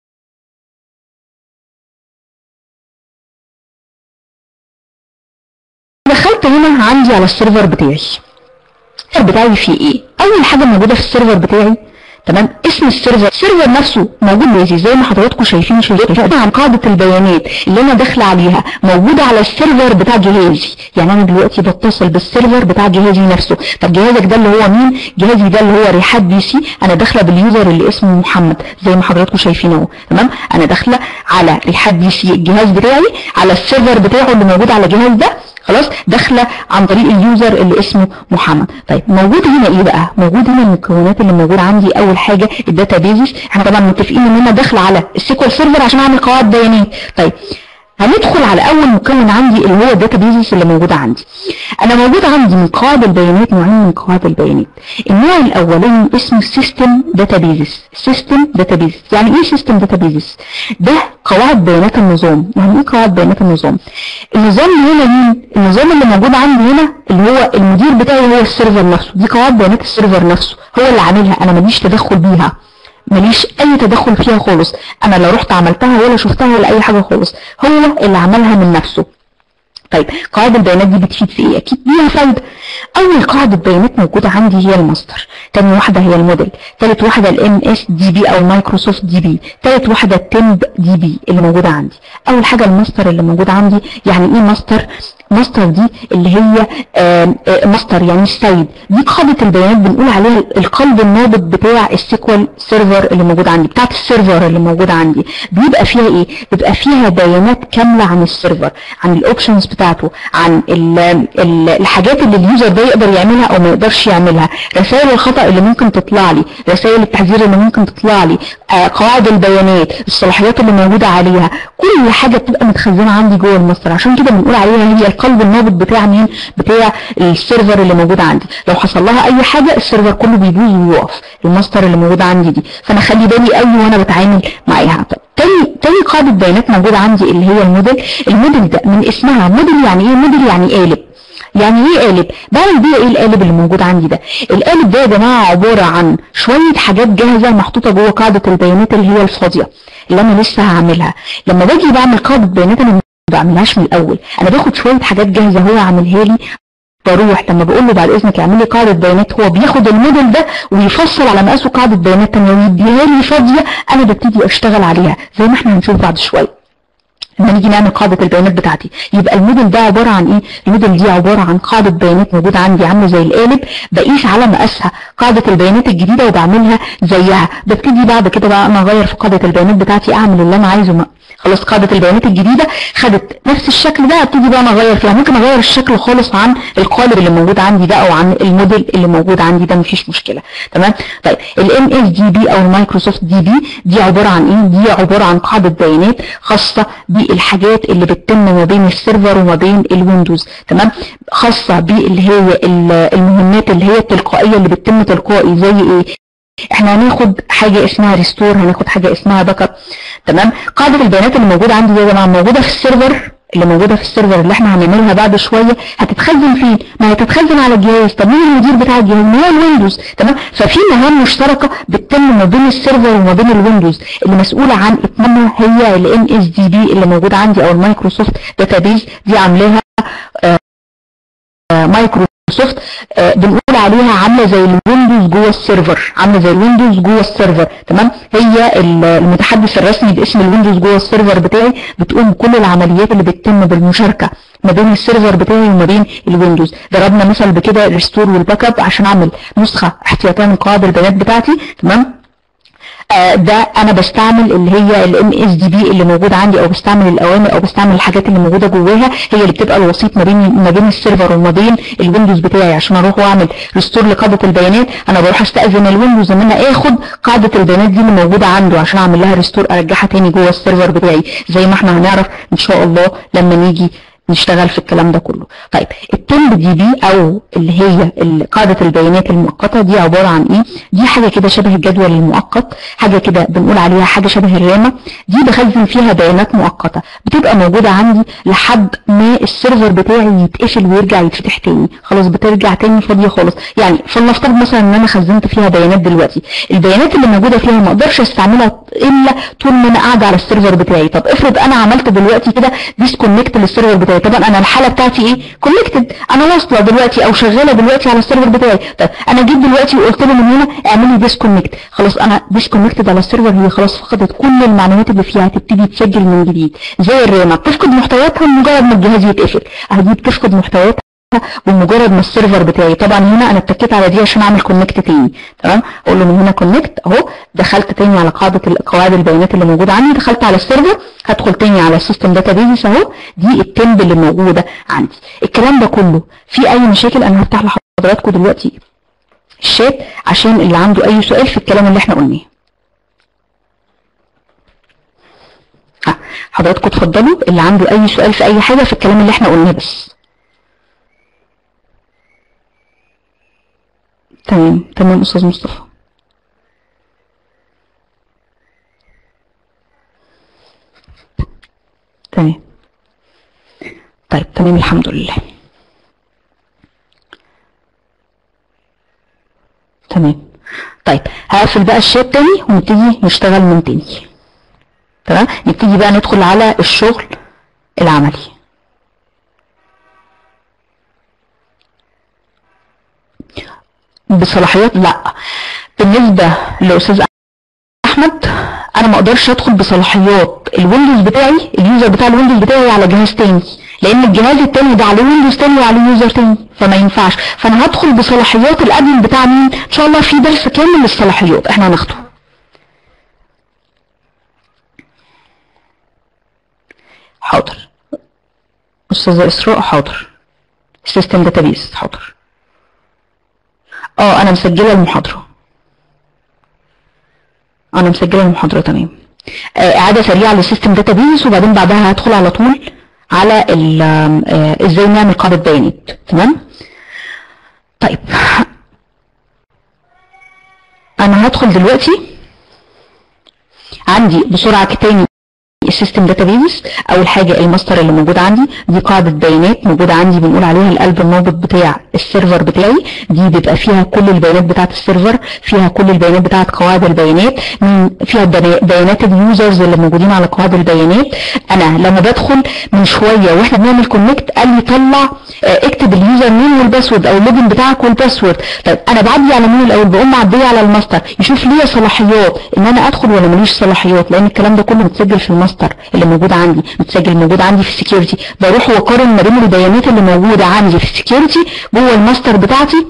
دخلت هنا عندي على السيرفر بتاعي السيرفر بتاعي فيه ايه اول حاجه موجوده في السيرفر بتاعي تمام اسم السيرفر السيرفر نفسه موجود لازم زي ما حضراتكم شايفين شايفين عن قاعده البيانات اللي انا داخله عليها موجوده على السيرفر بتاع جهازي يعني انا دلوقتي بتصل بالسيرفر بتاع جهازي نفسه طب جهازك ده اللي هو مين جهازي ده اللي هو ريحات بي سي انا داخله باليوزر اللي اسمه محمد زي ما حضراتكم شايفين اهو تمام انا داخله على ريحات بي سي الجهاز بتاعي على السيرفر بتاعه اللي موجود على الجهاز ده خلاص داخله عن طريق اليوزر اللي اسمه محمد طيب موجود هنا ايه بقى موجود هنا المكونات اللي موجوده عندي اول حاجه الداتابيزز احنا طبعا متفقين ان انا داخله على السيكوال سيرفر عشان اعمل قواعد بيانات طيب هندخل على اول مكون عندي اللي هو الداتابيزز اللي موجوده عندي انا موجود عندي من قواعد البيانات نوعين من قواعد البيانات النوع الاولاني اسمه سيستم داتابيزز سيستم داتابيزز يعني ايه سيستم داتابيزز ده قواعد بيانات النظام يعني ايه قواعد بيانات النظام النظام هنا مين النظام اللي موجود عندي هنا اللي هو المدير بتاعي هو السيرفر نفسه دي قواعد بيانات السيرفر نفسه هو اللي عاملها انا ماليش تدخل بيها ماليش اي تدخل فيها خالص انا لا رحت عملتها ولا شفتها ولا اي حاجة خالص هو اللي عملها من نفسه طيب قاعدة البيانات دي بتفيد في ايه اكيد ليها فايدة اول قاعدة بيانات موجودة عندي هي الماستر تاني واحدة هي الموديل تالت واحدة الام اس دي بي او مايكروسوفت دي بي تالت واحدة التمب دي بي اللي موجودة عندي اول حاجة الماستر اللي موجود عندي يعني ايه ماستر ماستر دي اللي هي آه آه ماستر يعني السيد دي قاعدة البيانات بنقول عليها القلب النابض بتاع السيكوال سيرفر اللي موجود عندي بتاعت السيرفر اللي موجود عندي بيبقى فيها ايه بيبقى فيها بيانات كاملة عن السيرفر عن الاوبشنز بتاعته عن ال ال الحاجات اللي اليوزر ده يقدر يعملها او ما يقدرش يعملها رسائل الخطأ اللي ممكن تطلع لي رسائل التحذير اللي ممكن تطلع لي آه قواعد البيانات الصلاحيات اللي موجودة عليها كل حاجة بتبقى متخزنة عندي جوه الماستر عشان كده بنقول عليها هي القلب النابض بتاع مين بتاع السيرفر اللي موجود عندي لو حصل لها اي حاجة السيرفر كله بيبوظ ويقف الماستر اللي موجود عندي دي فانا خلي بالي قوي وانا بتعامل معاها تاني تاني قاعدة بيانات موجودة عندي اللي هي الموديل الموديل ده من اسمها موديل يعني ايه موديل يعني قالب يعني ايه قالب بعمل بيها ايه القالب اللي موجود عندي ده القالب ده يا جماعه عباره عن شويه حاجات جاهزه محطوطه جوه قاعده البيانات اللي هي الفاضيه اللي انا لسه هعملها لما باجي بعمل قاعده بيانات انا ما بعملهاش من الاول انا باخد شويه حاجات جاهزه هو عاملها لي بروح لما بقول له بعد اذنك اعمل لي قاعده بيانات هو بياخد الموديل ده ويفصل على مقاسه قاعده بيانات تانيه ويديها لي فاضيه انا ببتدي اشتغل عليها زي ما احنا هنشوف بعد شويه لما نيجي نعمل قاعدة البيانات بتاعتي يبقى الموديل ده عبارة عن ايه الموديل دي عبارة عن قاعدة بيانات موجودة عندي عاملة زي القالب بقيس على مقاسها قاعدة البيانات الجديدة وبعملها زيها ببتدي بعد كده بقى انا اغير في قاعدة البيانات بتاعتي اعمل اللي انا عايزه خلاص قاعدة البيانات الجديدة خدت نفس الشكل ده ابتدي بقى انا اغير فيها ممكن اغير الشكل خالص عن القالب اللي موجود عندي ده او عن الموديل اللي موجود عندي ده مفيش مشكلة تمام طيب الام اس دي بي او المايكروسوفت دي بي دي عبارة عن ايه دي عبارة عن قاعدة بيانات خاصة بالحاجات اللي بتتم ما بين السيرفر وما بين الويندوز تمام خاصة باللي هي المهمات اللي هي التلقائية اللي بتتم تلقائي زي ايه احنا هناخد حاجة اسمها ريستور هناخد حاجة اسمها باك اب تمام قاعدة البيانات اللي موجودة عندي يا جماعة موجودة في السيرفر اللي موجودة في السيرفر اللي احنا هنعملها بعد شوية هتتخزن فين ما هي تتخزن على الجهاز طب مين المدير بتاع الجهاز ما هو الويندوز تمام ففي مهام مشتركة بتتم ما بين السيرفر وما بين الويندوز اللي مسؤولة عن اتمامها هي الام اس دي بي اللي موجودة عندي او المايكروسوفت داتابيز دي عاملاها آه مايكروسوفت آه بنقول عليها عامله زي الويندوز جوه السيرفر عامله زي الويندوز جوه السيرفر تمام هي المتحدث الرسمي باسم الويندوز جوه السيرفر بتاعي بتقوم بكل العمليات اللي بتتم بالمشاركه ما بين السيرفر بتاعي وما بين الويندوز ضربنا مثل بكده الريستور والباك اب عشان اعمل نسخه احتياطيه من قواعد البيانات بتاعتي تمام آه ده انا بستعمل اللي هي الام اس دي بي اللي موجود عندي او بستعمل الاوامر او بستعمل الحاجات اللي موجوده جواها هي اللي بتبقى الوسيط ما بين ما بين السيرفر وما بين الويندوز بتاعي عشان اروح واعمل ريستور لقاعده البيانات انا بروح استاذن الويندوز ان انا اخد قاعده البيانات دي اللي موجوده عنده عشان اعمل لها ريستور ارجعها تاني جوه السيرفر بتاعي زي ما احنا هنعرف ان شاء الله لما نيجي نشتغل في الكلام ده كله طيب التمب دي بي او اللي هي قاعدة البيانات المؤقتة دي عبارة عن ايه دي حاجة كده شبه الجدول المؤقت حاجة كده بنقول عليها حاجة شبه الرامة دي بخزن فيها بيانات مؤقتة بتبقى موجودة عندي لحد ما السيرفر بتاعي يتقفل ويرجع يتفتح تاني خلاص بترجع تاني فاضية خالص يعني فلنفترض مثلا ان انا خزنت فيها بيانات دلوقتي البيانات اللي موجودة فيها ما اقدرش استعملها الا طول ما انا قاعدة على السيرفر بتاعي طب افرض انا عملت دلوقتي كده ديسكونكت للسيرفر بتاعي طبعا انا الحاله بتاعتي ايه كونكتد انا واصله دلوقتي او شغاله دلوقتي على السيرفر بتاعي طيب انا جيت دلوقتي وقلت له من هنا اعمل لي ديسكونكت خلاص انا ديسكونكتد على السيرفر هي خلاص فقدت كل المعلومات اللي فيها هتبتدي تسجل من جديد زي الرامه بتفقد محتوياتها مجرد ما الجهاز يتقفل اهي دي بتفقد محتوياتها بمجرد ما السيرفر بتاعي طبعا هنا انا اتكيت على دي عشان اعمل كونكت تاني تمام اقول له من هنا كونكت اهو دخلت تاني على قاعده قواعد البيانات اللي موجوده عندي دخلت على السيرفر هدخل تاني على السيستم داتابيز اهو دي التمب اللي موجوده عندي الكلام ده كله في اي مشاكل انا هفتح لحضراتكم دلوقتي الشات عشان اللي عنده اي سؤال في الكلام اللي احنا قلناه حضراتكم اتفضلوا اللي عنده اي سؤال في اي حاجه في الكلام اللي احنا قلناه بس تمام تمام استاذ مصطفى تمام طيب تمام الحمد لله تمام طيب هقفل بقى الشات تاني ونبتدي نشتغل من تاني تمام نبتدي بقى ندخل على الشغل العملي بصلاحيات لا بالنسبة لأستاذ أحمد أنا ما أقدرش أدخل بصلاحيات الويندوز بتاعي اليوزر بتاع الويندوز بتاعي على جهاز تاني لأن الجهاز التاني ده عليه ويندوز تاني وعليه يوزر تاني فما ينفعش فأنا هدخل بصلاحيات الأدمن بتاع مين إن شاء الله في درس كامل للصلاحيات إحنا هناخده حاضر أستاذة إسراء حاضر سيستم داتابيز حاضر اه انا مسجله المحاضره انا مسجله المحاضره تمام آه اعاده سريعه للسيستم داتابيز وبعدين بعدها هدخل على طول على آه ازاي نعمل قاعده بيانات تمام طيب انا هدخل دلوقتي عندي بسرعه تاني السيستم داتابيز اول حاجه الماستر اللي موجود عندي دي قاعده بيانات موجوده عندي بنقول عليها القلب النابض بتاع السيرفر بتاعي دي بيبقى فيها كل البيانات بتاعه السيرفر فيها كل البيانات بتاعه قواعد البيانات من فيها بنا- بيانات اليوزرز اللي موجودين على قواعد البيانات انا لما بدخل من شويه واحنا بنعمل كونكت قال لي طلع آه، اكتب اليوزر نيم والباسورد او اللوجن بتاعك والباسورد طيب انا بعدي على مين الاول بقوم معديه على الماستر يشوف ليا صلاحيات ان انا ادخل ولا ماليش صلاحيات لان الكلام ده كله متسجل في الماستر اللي موجود عندي متسجل موجود عندي في السكيورتي بروح واقارن ما بين البيانات اللي موجوده عندي في السكيورتي جوه الماستر بتاعتي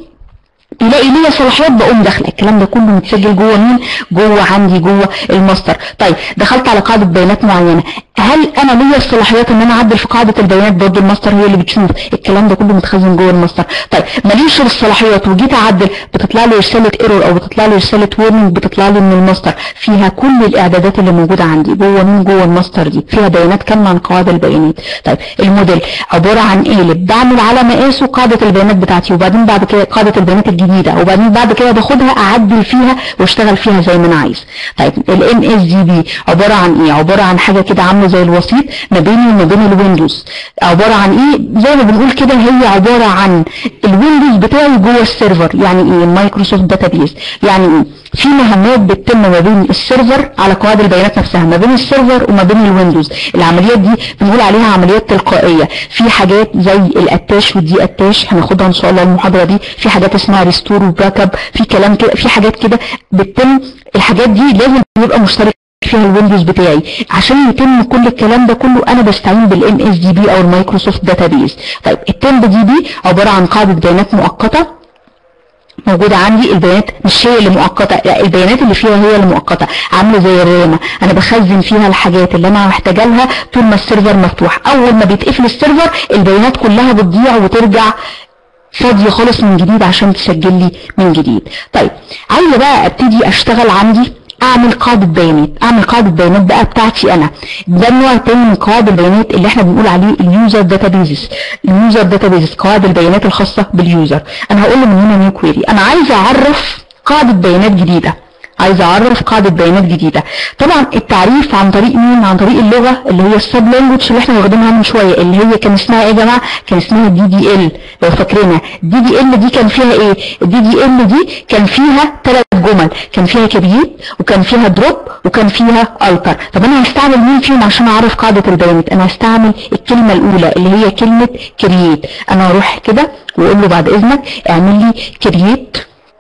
يلاقي ليا صلاحيات بقوم داخله الكلام ده كله متسجل جوه مين جوه عندي جوه الماستر طيب دخلت على قاعده بيانات معينه هل انا ليا الصلاحيات ان انا اعدل في قاعده البيانات برضه الماستر هي اللي بتشوف الكلام ده كله متخزن جوه الماستر طيب ماليش الصلاحيات وجيت اعدل بتطلع لي رساله ايرور او بتطلع لي رساله وورنينج بتطلع لي من الماستر فيها كل الاعدادات اللي موجوده عندي جوه مين جوه الماستر دي فيها بيانات كامله عن قواعد البيانات طيب الموديل عباره عن قالب بعمل على مقاسه قاعده البيانات بتاعتي وبعدين بعد كده قاعده البيانات الجديده وبعدين بعد كده باخدها اعدل فيها واشتغل فيها زي ما انا عايز طيب الام اس دي بي عباره عن ايه عباره عن حاجه كده عامله زي الوسيط ما بيني وما بين الويندوز عباره عن ايه زي ما بنقول كده هي عباره عن الويندوز بتاعي جوه السيرفر يعني ايه مايكروسوفت داتابيز يعني ايه في مهمات بتتم ما بين السيرفر على قواعد البيانات نفسها ما بين السيرفر وما بين الويندوز العمليات دي بنقول عليها عمليات تلقائيه في حاجات زي الاتاش والدي اتاش هناخدها ان شاء الله المحاضره دي في حاجات اسمها ريستور وباك اب في كلام كده في حاجات كده بتتم الحاجات دي لازم يبقى مشترك فيها الويندوز بتاعي عشان يتم كل الكلام ده كله انا بستعين بالام اس دي بي او المايكروسوفت داتابيز طيب التمب دي بي عباره عن قاعده بيانات مؤقته موجودة عندي البيانات مش هي اللي مؤقتة لا البيانات اللي فيها هي اللي مؤقتة عاملة زي الرامة انا بخزن فيها الحاجات اللي انا محتاجة لها طول ما السيرفر مفتوح اول ما بيتقفل السيرفر البيانات كلها بتضيع وترجع فاضية خالص من جديد عشان تسجل لي من جديد طيب عايزة بقى ابتدي اشتغل عندي اعمل قاعدة بيانات اعمل قاعدة بيانات بقى بتاعتي انا ده النوع التاني من قواعد البيانات اللي احنا بنقول عليه اليوزر داتابيزز اليوزر داتابيزز قواعد البيانات الخاصة باليوزر انا هقول له من هنا نيو كويري انا عايز اعرف قاعدة بيانات جديدة عايز اعرف قاعدة بيانات جديدة طبعا التعريف عن طريق مين عن طريق اللغة اللي هي السب لانجوج اللي احنا واخدينها من شوية اللي هي كان اسمها ايه يا جماعة كان اسمها دي دي ال لو فاكرينها دي دي ال دي كان فيها ايه الدي دي ال دي كان فيها ثلاث جمل كان فيها كرييت وكان فيها دروب وكان فيها التر طب انا هستعمل مين فيهم عشان اعرف قاعدة البيانات انا هستعمل الكلمة الاولى اللي هي كلمة كرييت انا هروح كده واقول له بعد اذنك اعمل لي كرييت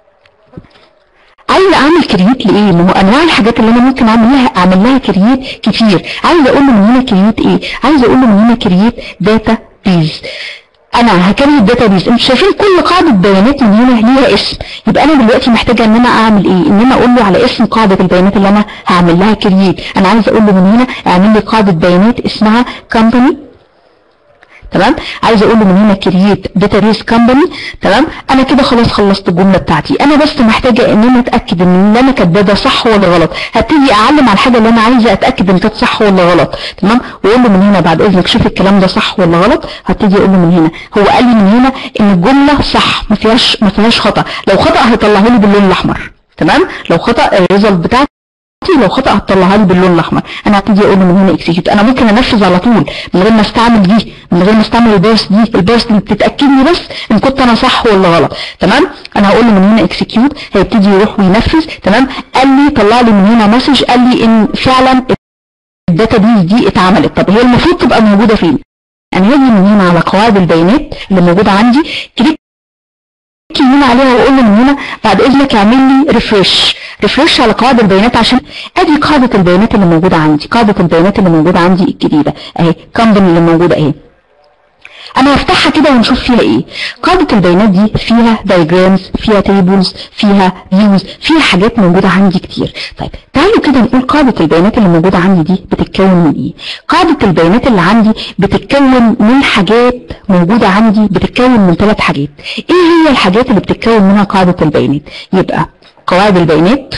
عايزه اعمل كرييت لايه ما هو انواع الحاجات اللي انا ممكن اعمل لها اعمل لها كرييت كتير عايزه اقول له من هنا كرييت ايه عايزه اقول له من هنا كرييت داتا بيز انا هكريت داتا بيز انتوا شايفين كل قاعده بيانات من هنا ليها اسم يبقى انا دلوقتي محتاجه ان انا اعمل ايه ان انا اقول له على اسم قاعده البيانات اللي انا هعمل لها كرييت انا عايزه اقول له من هنا اعمل لي قاعده بيانات اسمها كومباني تمام عايز اقول له من هنا كرييت داتابيس كومباني تمام انا كده خلاص خلصت الجمله بتاعتي انا بس محتاجه ان انا اتاكد ان اللي انا كاتباه ده صح ولا غلط هبتدي اعلم على الحاجه اللي انا عايزه اتاكد ان كانت صح ولا غلط تمام واقول له من هنا بعد اذنك شوف الكلام ده صح ولا غلط هبتدي اقول له من هنا هو قال لي من هنا ان الجمله صح ما فيهاش ما فيهاش خطا لو خطا هيطلعه لي باللون الاحمر تمام لو خطا الريزلت بتاعتي لو خطأ هتطلعها لي باللون الاحمر انا هبتدي اقول له من هنا اكسكيوت انا ممكن انفذ على طول من غير ما استعمل دي من غير ما استعمل البيرست دي البيرست اللي بتتاكد لي بس ان كنت انا صح ولا غلط تمام انا هقول له من هنا اكسكيوت هيبتدي يروح وينفذ تمام قال لي طلع لي من هنا مسج قال لي ان فعلا الداتابيز دي اتعملت طب هي المفروض تبقى موجوده فين انا هاجي من هنا على قواعد البيانات اللي موجوده عندي كليك يمين عليها واقول له من هنا بعد اذنك اعمل لي ريفرش ريفرش على قواعد البيانات عشان ادي قاعده البيانات اللي موجوده عندي قاعده البيانات اللي موجوده عندي الجديده اهي كومباني اللي موجوده اهي انا هفتحها كده ونشوف فيها ايه قاعدة البيانات دي فيها diagrams فيها tables فيها views فيها حاجات موجودة عندي كتير طيب تعالوا كده نقول قاعدة البيانات اللي موجودة عندي دي بتتكون من ايه قاعدة البيانات اللي عندي بتتكون من حاجات موجودة عندي بتتكون من ثلاث حاجات ايه هي الحاجات اللي بتتكون منها قاعدة البيانات يبقى قواعد البيانات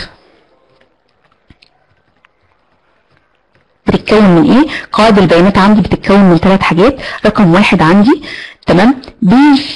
بتتكون من ايه قواعد البيانات عندي بتتكون من ثلاث حاجات رقم واحد عندي تمام بيز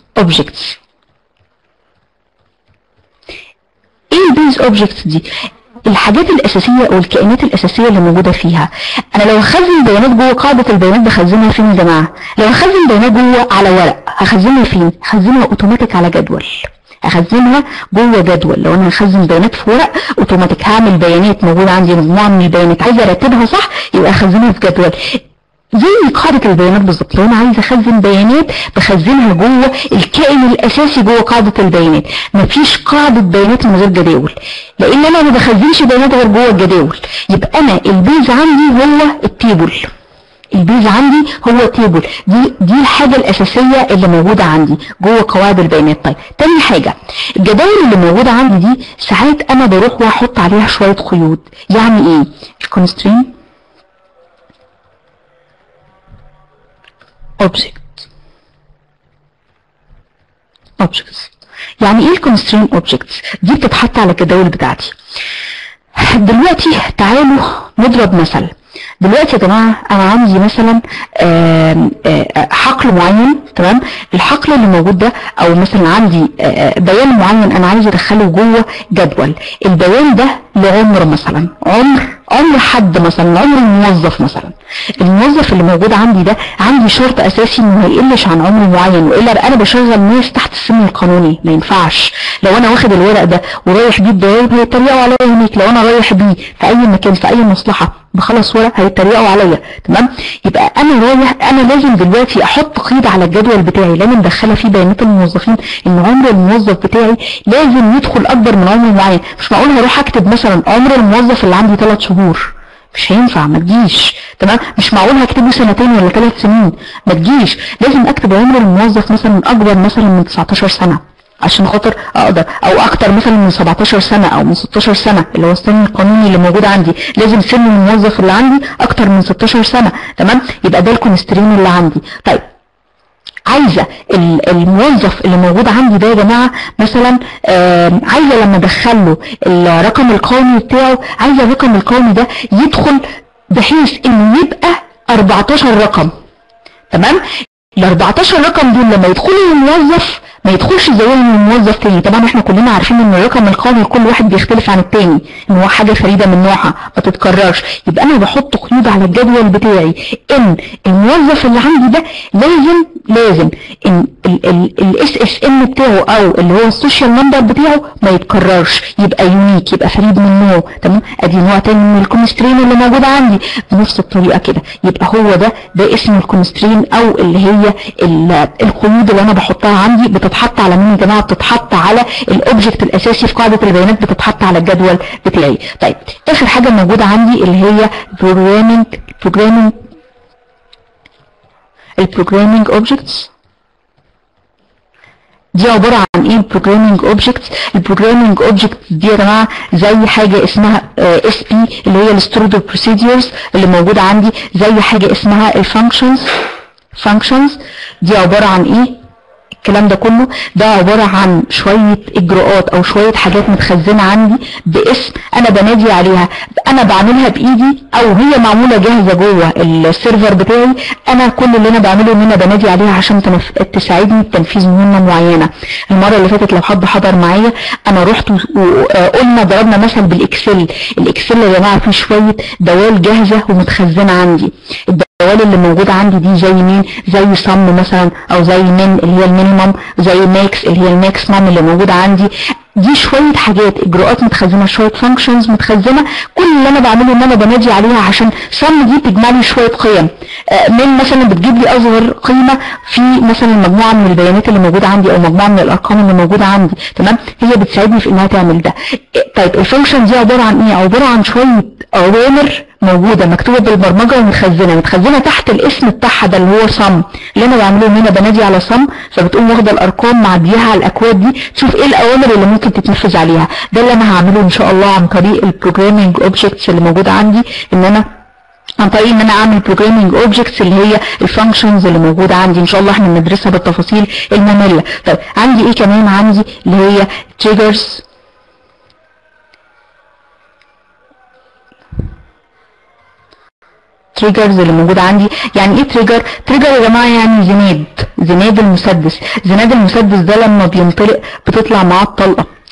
اوبجكتس ايه البيز اوبجكتس دي الحاجات الاساسيه او الكائنات الاساسيه اللي موجوده فيها انا لو هخزن بيانات جوه قاعده البيانات بخزنها فين يا جماعه لو هخزن بيانات جوه على ورق هخزنها فين هخزنها اوتوماتيك على جدول اخزنها جوه جدول لو انا هخزن بيانات في ورق اوتوماتيك هعمل بيانات موجوده عندي مجموعه من البيانات عايزه ارتبها صح يبقى اخزنها في جدول زي قاعدة البيانات بالظبط لو انا عايز اخزن بيانات بخزنها جوه الكائن الاساسي جوه قاعدة البيانات مفيش قاعدة بيانات من غير جداول لان انا ما بخزنش بيانات غير جوه الجداول يبقى انا البيز عندي هو التيبل البيز عندي هو تيبل دي دي الحاجة الأساسية اللي موجودة عندي جوه قواعد البيانات طيب تاني حاجة الجداول اللي موجودة عندي دي ساعات أنا بروح وأحط عليها شوية قيود يعني إيه الكونسترين object objects يعني ايه الكونسترين objects دي بتتحط على الجداول بتاعتي دلوقتي تعالوا نضرب مثل دلوقتي يا جماعة انا عندي مثلا آم، آه، حقل معين تمام الحقل اللي موجود ده او مثلا عندي آه، بيان معين انا عايز ادخله جوه جدول البيان ده لعمر مثلا عمر عمر حد مثلا عمر الموظف مثلا الموظف اللي موجود عندي ده عندي شرط اساسي انه ما يقلش عن عمر معين والا انا بشغل ناس تحت السن القانوني ما ينفعش لو انا واخد الورق ده ورايح بيه الضرايب هيتريقوا عليا هناك لو انا رايح بيه في اي مكان في اي مصلحه بخلص ورق هيتريقوا عليا تمام يبقى انا رايح انا لازم دلوقتي احط قيد على الجدول بتاعي لازم مدخله فيه بيانات الموظفين ان عمر الموظف بتاعي لازم يدخل اكبر من عمر معين مش معقول هروح اكتب مثلا عمر الموظف اللي عندي 3 شهور مش هينفع ما تجيش تمام مش معقول هكتبه سنتين ولا ثلاث سنين ما تجيش لازم اكتب عمر الموظف مثلا اكبر مثلا من 19 سنه عشان خاطر اقدر او اكتر مثلا من 17 سنة او من 16 سنة اللي هو السن القانوني اللي موجود عندي لازم سن الموظف اللي عندي اكتر من 16 سنة تمام يبقى ده الكونسترين اللي عندي طيب عايزة ال- الموظف اللي موجود عندي ده يا جماعة مثلا آم، عايزة لما ادخله الرقم القومي بتاعه عايزة الرقم القومي ده يدخل بحيث انه يبقى 14 رقم تمام ال 14 رقم دول لما يدخلوا الموظف ما يدخلش زيهم من موظف تاني طبعا احنا كلنا عارفين ان الرقم القومي كل واحد بيختلف عن التاني ان هو حاجه فريده من نوعها ما تتكررش يبقى انا بحط قيود على الجدول بتاعي ان الموظف اللي عندي ده لازم لازم ان الاس اس ام بتاعه او اللي هو السوشيال نمبر بتاعه ما يتكررش يبقى يونيك يبقى فريد من نوعه تمام ادي نوع تاني من الكونسترين اللي موجود عندي بنفس الطريقه كده يبقى هو ده ده اسمه الكونسترين او اللي هي ال- القيود اللي انا بحطها عندي بتتحط على مين يا جماعه بتتحط على الاوبجكت الاساسي في قاعده البيانات بتتحط على الجدول بتاعي طيب اخر حاجه موجوده عندي اللي هي programming programming البروجرامينج اوبجكتس دي عبارة عن ايه البروجرامينج اوبجكتس البروجرامينج اوبجكتس دي يا جماعة زي حاجة اسمها اس بي اللي هي الستورد بروسيدورز اللي موجودة عندي زي حاجة اسمها الفانكشنز فانكشنز دي عبارة عن ايه الكلام ده كله ده عبارة عن شوية اجراءات او شوية حاجات متخزنة عندي باسم انا بنادي عليها انا بعملها بايدي او هي معمولة جاهزة جوه السيرفر بتاعي انا كل اللي انا بعمله ان انا بنادي عليها عشان تنف... تساعدني بتنفيذ مهمة معينة المرة اللي فاتت لو حد حضر معايا انا رحت وقلنا ضربنا مثل بالاكسل الاكسل يا جماعة فيه شوية دوال جاهزة ومتخزنة عندي الدوال اللي موجودة عندي دي زي مين زي صم مثلا او زي من اللي هي المينيمم زي ماكس اللي هي الماكسيمم اللي موجودة عندي دي شوية حاجات اجراءات متخزنة شوية فانكشنز متخزنة كل اللي انا بعمله ان انا بنادي عليها عشان صم دي تجمع لي شوية قيم آه، من مثلا بتجيب لي اصغر قيمة في مثلا مجموعة من البيانات اللي موجودة عندي او مجموعة من الارقام اللي موجودة عندي تمام هي بتساعدني في انها تعمل ده إيه، طيب الفانكشن دي عبارة عن ايه عبارة عن شوية اوامر موجودة مكتوبة بالبرمجة ومتخزنة متخزنة تحت الاسم بتاعها ده اللي هو صم اللي انا بعمله ان انا بنادي على صم فبتقوم واخدة الارقام معديها على الاكواد دي تشوف ايه الاوامر اللي ممكن تتنفذ عليها ده اللي انا هعمله ان شاء الله عن طريق البروجرامينج اوبجكتس اللي موجودة عندي ان انا عن طريق ان انا اعمل بروجرامينج اوبجكتس اللي هي الفانكشنز اللي موجوده عندي ان شاء الله احنا بندرسها بالتفاصيل الممله طيب عندي ايه كمان عندي اللي هي triggers تريجرز اللي موجودة عندي يعني ايه تريجر تريجر يا جماعة يعني زناد زناد المسدس زناد المسدس ده لما بينطلق بتطلع معاه الطلقة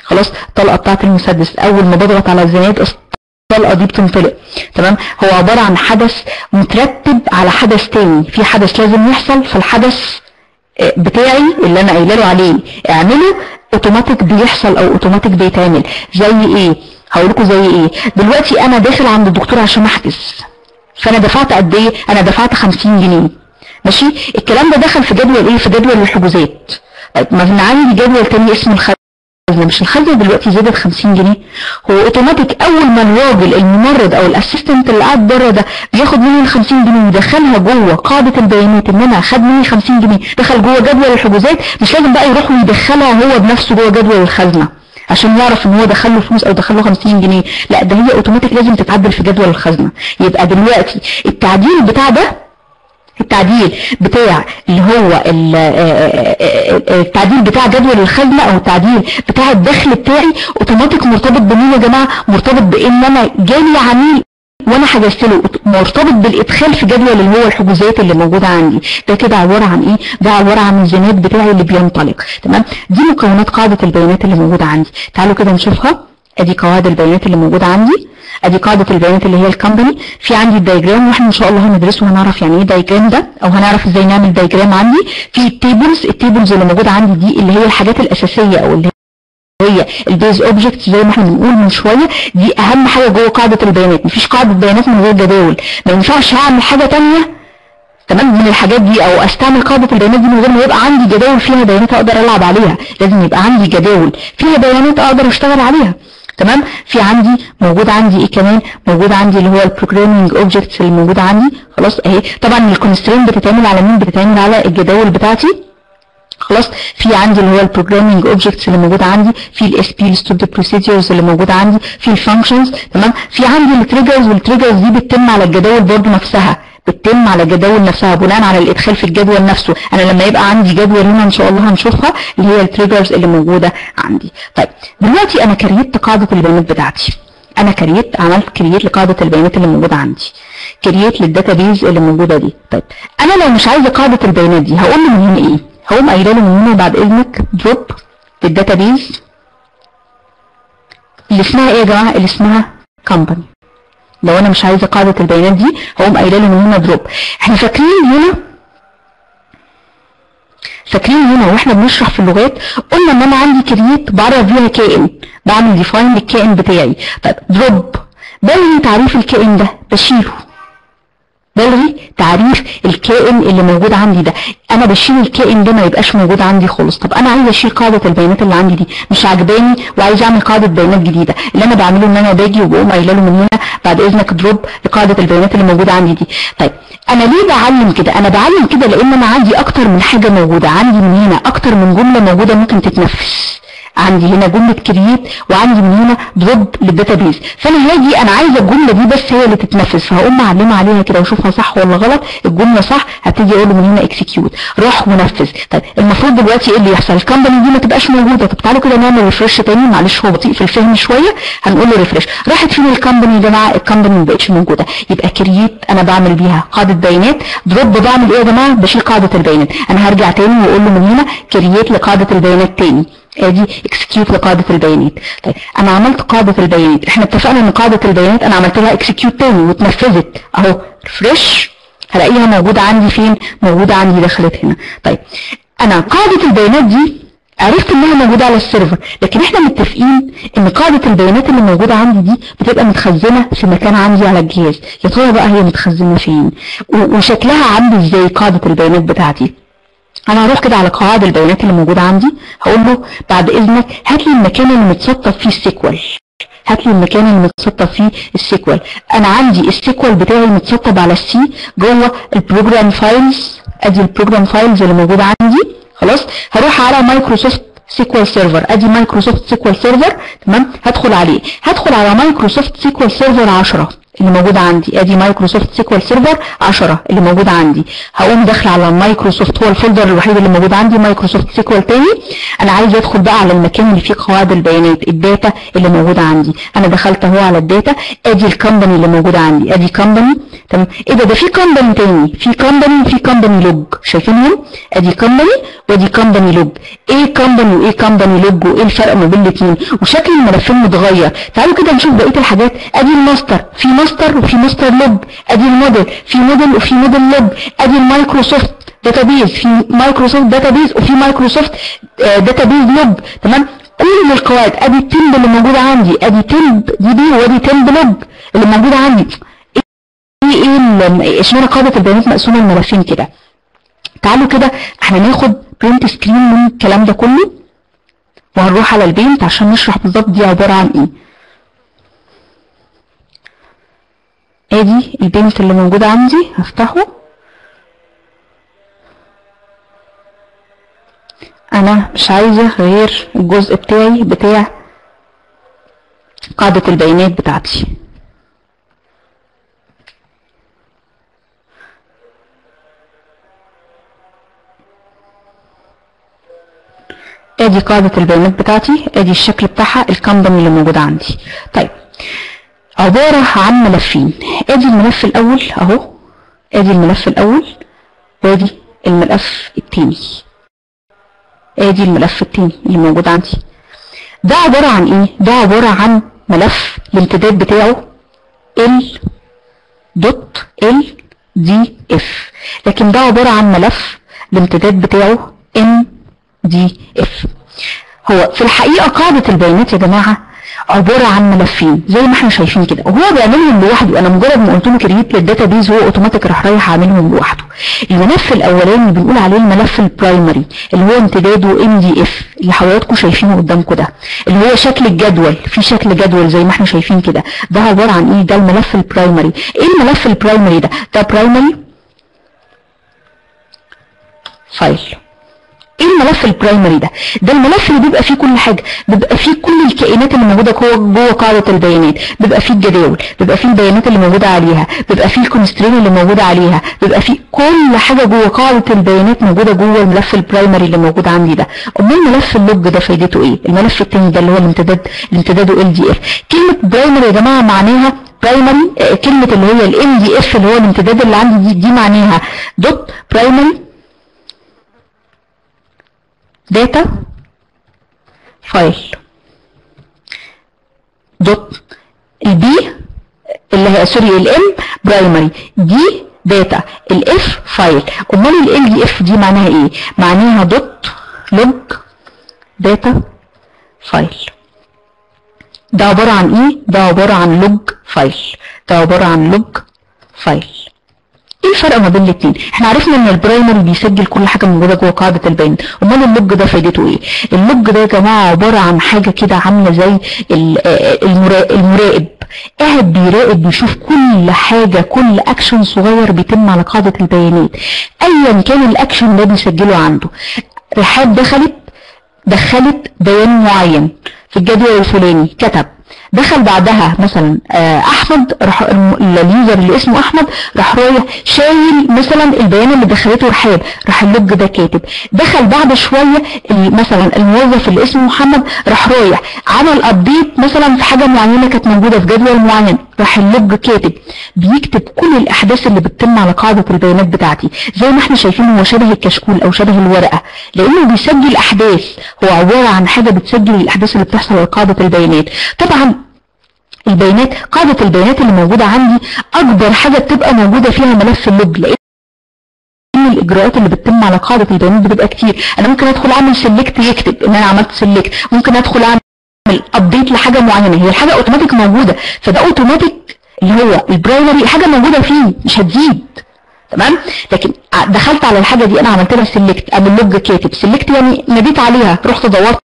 خلاص الطلقه بتاعت المسدس اول ما بضغط على الزناد الطلقه دي بتنطلق تمام هو عباره عن حدث مترتب على حدث تاني في حدث لازم يحصل فالحدث آه، بتاعي اللي انا قايله له عليه اعمله اوتوماتيك بيحصل او اوتوماتيك بيتعمل زي ايه هقول لكم زي ايه دلوقتي انا داخل عند الدكتور عشان احجز فانا دفعت قد ايه انا دفعت 50 جنيه ماشي الكلام ده دخل في جدول ايه في جدول الحجوزات طيب ما انا عندي جدول تاني اسمه الخزنه مش الخزنه دلوقتي زادت 50 جنيه هو اوتوماتيك اول ما الراجل الممرض او الاسيستنت اللي قاعد بره ده بياخد مني ال 50 جنيه ويدخلها جوه قاعده البيانات ان انا خد مني 50 جنيه دخل جوه جدول الحجوزات مش لازم بقى يروح ويدخلها هو بنفسه جوه جدول الخزنه عشان يعرف ان هو دخل له فلوس او دخل له 50 جنيه لا ده هي اوتوماتيك لازم تتعدل في جدول الخزنه يبقى دلوقتي التعديل بتاع ده التعديل بتاع اللي هو ال- آه، آه، آه، التعديل بتاع جدول الخزنه او التعديل بتاع الدخل بتاعي اوتوماتيك مرتبط بمين يا جماعه مرتبط بان انا جالي عميل وانا حجزت له مرتبط بالادخال في جدول اللي هو الحجوزات اللي موجوده عندي ده كده عباره عن ايه ده عباره عن الزناد بتاعي اللي بينطلق تمام دي مكونات قاعده البيانات اللي موجوده عندي تعالوا كده نشوفها ادي قواعد البيانات اللي موجوده عندي ادي قاعده البيانات اللي هي الكمباني في عندي الدايجرام واحنا ان شاء الله هندرسه وهنعرف يعني ايه دايجرام ده او هنعرف ازاي نعمل دايجرام عندي في التيبلز التيبلز اللي موجوده عندي دي اللي هي الحاجات الاساسيه او اللي هي البيز اوبجكت زي ما احنا بنقول من شويه دي اهم حاجه جوه قاعده البيانات مفيش قاعده بيانات من غير جداول ما ينفعش اعمل حاجه تانية تمام من الحاجات دي او استعمل قاعده البيانات دي من غير ما يبقى عندي جداول فيها بيانات اقدر العب عليها لازم يبقى عندي جداول فيها بيانات اقدر اشتغل عليها تمام في عندي موجود عندي ايه كمان موجود عندي اللي هو البروجرامينج اوبجكتس اللي موجوده عندي خلاص اهي طبعا الكونسترين بتتعمل على مين بتتعمل على الجداول بتاعتي خلاص في عندي اللي هو البروجرامينج اوبجكتس اللي موجوده عندي في الاس بي الستود بروسيدجرز اللي موجوده عندي في الفانكشنز تمام في عندي التريجرز والتريجرز دي بتتم على الجداول برضو نفسها بتتم على الجداول نفسها بناء على الادخال في الجدول نفسه انا لما يبقى عندي جدول هنا ان شاء الله هنشوفها اللي هي التريجرز اللي موجوده عندي طيب دلوقتي انا كريت قاعده البيانات بتاعتي انا كريت عملت كريت لقاعده البيانات اللي موجوده عندي كريت للداتابيز اللي موجوده دي طيب انا لو مش عايزه قاعده البيانات دي هقول له من هنا ايه هقوم قايله له من هنا بعد اذنك دروب للداتابيز اللي اسمها ايه يا جماعه اللي اسمها كومباني لو انا مش عايزه قاعده البيانات دي هقوم قايله له من هنا دروب احنا فاكرين هنا فاكرين هنا واحنا بنشرح في اللغات قلنا ان انا عندي كرييت بعرف بيها كائن بعمل ديفاين للكائن بتاعي طيب دروب بلغي تعريف الكائن ده بشيله بلغي تعريف الكائن اللي موجود عندي ده انا بشيل الكائن ده ما يبقاش موجود عندي خالص طب انا عايزه اشيل قاعده البيانات اللي عندي دي مش عجباني وعايزه اعمل قاعده بيانات جديده اللي انا بعمله ان انا باجي وبقوم قايله له من هنا بعد اذنك دروب لقاعده البيانات اللي موجوده عندي دي طيب انا ليه بعلم كده انا بعلم كده لان انا عندي اكتر من حاجه موجوده عندي من هنا اكتر من جمله موجوده ممكن تتنفس عندي هنا جملة كرييت وعندي من هنا دروب للداتابيز فانا هاجي انا عايزه الجمله دي بس هي اللي تتنفذ فهقوم معلمه عليها كده واشوفها صح ولا غلط الجمله صح هبتدي اقول له من هنا اكسكيوت روح ونفذ طيب المفروض دلوقتي ايه اللي يحصل الكمباني دي ما تبقاش موجوده طب تعالوا كده نعمل ريفرش تاني معلش هو بطيء في الفهم شويه هنقول له ريفرش راحت فين الكمباني يا جماعه الكمباني ما بقتش موجوده يبقى كرييت انا بعمل بيها قاعده بيانات دروب بعمل ايه يا جماعه بشيل قاعده البيانات انا هرجع تاني واقول له من هنا كرييت لقاعده البيانات تاني ادي اكسكيوت لقاعده البيانات طيب انا عملت قاعده البيانات احنا اتفقنا ان قاعده البيانات انا عملت لها اكسكيوت تاني واتنفذت اهو ريفرش هلاقيها موجوده عندي فين موجوده عندي دخلت هنا طيب انا قاعده البيانات دي عرفت انها موجوده على السيرفر لكن احنا متفقين ان قاعده البيانات اللي موجوده عندي دي بتبقى متخزنه في مكان عندي على الجهاز يا ترى بقى هي متخزنه فين و- وشكلها عامل ازاي قاعده البيانات بتاعتي انا هروح كده على قواعد البيانات اللي موجوده عندي هقول له بعد اذنك هات لي المكان اللي متسطب فيه السيكوال هات لي المكان اللي متسطب فيه السيكوال انا عندي السيكوال بتاعي متسطب على السي جوه البروجرام فايلز ادي البروجرام فايلز اللي موجوده عندي خلاص هروح على مايكروسوفت سيكوال سيرفر ادي مايكروسوفت سيكوال سيرفر تمام هدخل عليه هدخل على مايكروسوفت سيكوال سيرفر 10 اللي موجودة عندي ادي مايكروسوفت سيكوال سيرفر 10 اللي موجودة عندي هقوم داخل على مايكروسوفت هو الفولدر الوحيد اللي موجود عندي مايكروسوفت سيكوال تاني انا عايز ادخل بقى على المكان اللي فيه قواعد البيانات الداتا اللي موجودة عندي انا دخلت اهو على الداتا ادي الكمباني اللي موجودة عندي ادي كمباني تمام ايه ده ده في كومباني تاني في كومباني وفي كومباني لوج شايفينهم ادي كومباني وادي كومباني لوج ايه كومباني وايه كومباني لوج وايه الفرق ما بين الاثنين وشكل الملفين متغير تعالوا كده نشوف بقيه الحاجات ادي الماستر في ماستر وفي ماستر لوج ادي الموديل في موديل وفي موديل لوج ادي المايكروسوفت داتابيز في مايكروسوفت داتابيز وفي مايكروسوفت داتابيز لوج تمام كل القواعد ادي التمب اللي موجوده عندي ادي تمب دي بي وادي تمب لوج اللي موجوده عندي ايه ايه اشمعنى قاعده البيانات مقسومه لملفين كده تعالوا كده احنا ناخد برنت سكرين من الكلام ده كله وهنروح على البينت عشان نشرح بالظبط دي عباره عن ايه ادي البينت اللي موجود عندي هفتحه انا مش عايزه غير الجزء بتاعي بتاع قاعده البيانات بتاعتي ادي قاعدة البيانات بتاعتي ادي الشكل بتاعها الكمباني اللي موجود عندي طيب عبارة عن ملفين ادي الملف الاول اهو ادي الملف الاول وادي الملف التاني ادي الملف التاني اللي موجود عندي ده عبارة عن ايه ده عبارة عن ملف الامتداد بتاعه ال دوت ال دي اف لكن ده عبارة عن ملف الامتداد بتاعه ام دي اف هو في الحقيقة قاعدة البيانات يا جماعة عبارة عن ملفين زي ما احنا شايفين كده وهو بيعملهم لوحده انا مجرد ما قلت له كريت للداتابيز هو اوتوماتيك راح رايح عاملهم لوحده الملف الاولاني بنقول عليه الملف البرايمري اللي هو امتداده ام دي اف اللي حضراتكم شايفينه قدامكم ده اللي هو شكل الجدول في شكل جدول زي ما احنا شايفين كده ده عبارة عن ايه ده الملف البرايمري ايه الملف البرايمري ده ده برايمري فايل ايه الملف البرايمري ده ده الملف اللي بيبقى فيه كل حاجه بيبقى فيه كل الكائنات اللي موجوده جوه جوه قاعده البيانات بيبقى فيه الجداول بيبقى فيه البيانات اللي موجوده عليها بيبقى فيه الكونسترين اللي موجوده عليها بيبقى فيه كل حاجه جوه قاعده البيانات موجوده جوه الملف البرايمري اللي موجود عندي ده امال ملف اللوج ده فايدته ايه الملف التاني ده اللي هو الامتداد الامتداده ال دي اف كلمه برايمري يا جماعه معناها برايمري كلمه اللي هي الام دي اف اللي هو الامتداد اللي عندي دي دي معناها دوت برايمري داتا فايل دوت البي اللي هي سوري الام برايمري دي داتا الاف فايل امال ال دي اف دي معناها ايه معناها دوت لوج داتا فايل ده عبارة عن ايه ده عبارة عن لوج فايل ده عبارة عن لوج فايل ايه الفرق ما بين الاثنين احنا عرفنا ان البرايمري بيسجل كل حاجه موجوده جوه قاعده البيانات امال اللوج ده فايدته ايه اللوج ده يا جماعه عباره عن حاجه كده عامله زي المراقب قاعد بيراقب بيشوف كل حاجه كل اكشن صغير بيتم على قاعده البيانات ايا كان الاكشن ده بيسجله عنده رحاب دخلت دخلت بيان معين في الجدول الفلاني كتب دخل بعدها مثلا احمد راح اليوزر اللي اسمه احمد راح رايح شايل مثلا البيان اللي دخلته رحاب راح اللوج ده كاتب دخل بعد شويه مثلا الموظف اللي اسمه محمد راح رايح عمل ابديت مثلا في حاجه معينه كانت موجوده في جدول معين راح اللوج كاتب بيكتب كل الاحداث اللي بتتم على قاعده البيانات بتاعتي زي ما احنا شايفين هو شبه الكشكول او شبه الورقه لانه بيسجل احداث هو عباره عن حاجه بتسجل الاحداث اللي بتحصل على قاعده البيانات طبعا البيانات قاعدة البيانات اللي موجودة عندي أكبر حاجة بتبقى موجودة فيها ملف اللوج لأن الإجراءات اللي بتتم على قاعدة البيانات بتبقى كتير أنا ممكن أدخل أعمل سيلكت يكتب إن أنا عملت سيلكت ممكن أدخل أعمل أبديت لحاجة معينة هي الحاجة أوتوماتيك موجودة فده أوتوماتيك اللي هو البرايمري حاجة موجودة فيه مش هتزيد تمام لكن دخلت على الحاجة دي أنا عملت لها سيلكت أعمل لوج كاتب سيلكت يعني ناديت عليها رحت دورت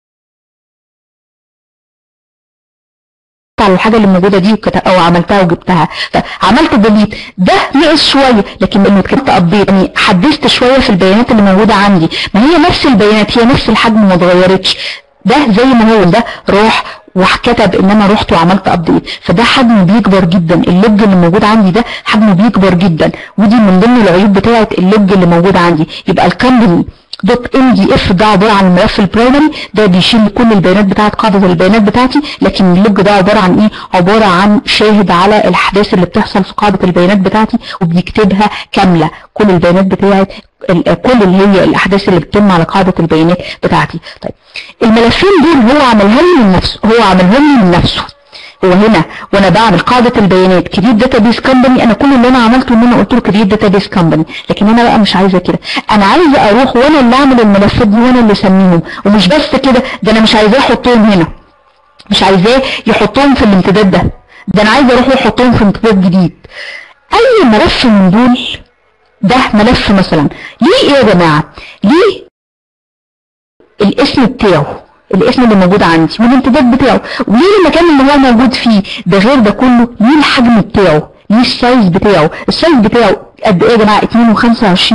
على الحاجة اللي موجودة دي وكت... او عملتها وجبتها عملت ديليت ده نقص شوية لكن لما كنت ابديت يعني حدثت شوية في البيانات اللي موجودة عندي ما هي نفس البيانات هي نفس الحجم ما اتغيرتش ده زي ما هو ده راح وكتب ان انا رحت وعملت ابديت فده حجمه بيكبر جدا اللوج اللي موجود عندي ده حجمه بيكبر جدا ودي من ضمن العيوب بتاعه اللوج اللي موجود عندي يبقى الكمباني دوت ام دي اف ده عباره عن الملف البرايمري ده بيشيل كل البيانات بتاعت قاعده البيانات بتاعتي لكن اللوج ده عباره عن ايه عباره عن شاهد على الاحداث اللي بتحصل في قاعده البيانات بتاعتي وبيكتبها كامله كل البيانات بتاعت كل اللي هي الاحداث اللي بتتم على قاعده البيانات بتاعتي طيب الملفين دول هو عملها لي من نفسه هو عملهم لي من نفسه هو هنا وانا بعمل قاعده البيانات كريت داتابيس كومباني انا كل اللي انا عملته ان انا قلت له كريت داتابيس كومباني لكن انا بقى مش عايزه كده انا عايزه اروح وانا اللي اعمل الملفات دي وانا اللي اسميهم ومش بس كده ده انا مش عايزاه يحطهم هنا مش عايزاه يحطهم في الامتداد ده ده انا عايزه اروح واحطهم في امتداد جديد اي ملف من دول ده ملف مثلا ليه ايه يا جماعه ليه الاسم بتاعه الاسم اللي موجود عندي والامتداد بتاعه وليه المكان اللي هو موجود فيه ده غير ده كله ليه الحجم بتاعه ليه السايز بتاعه السايز بتاعه قد ايه يا جماعه 2 و25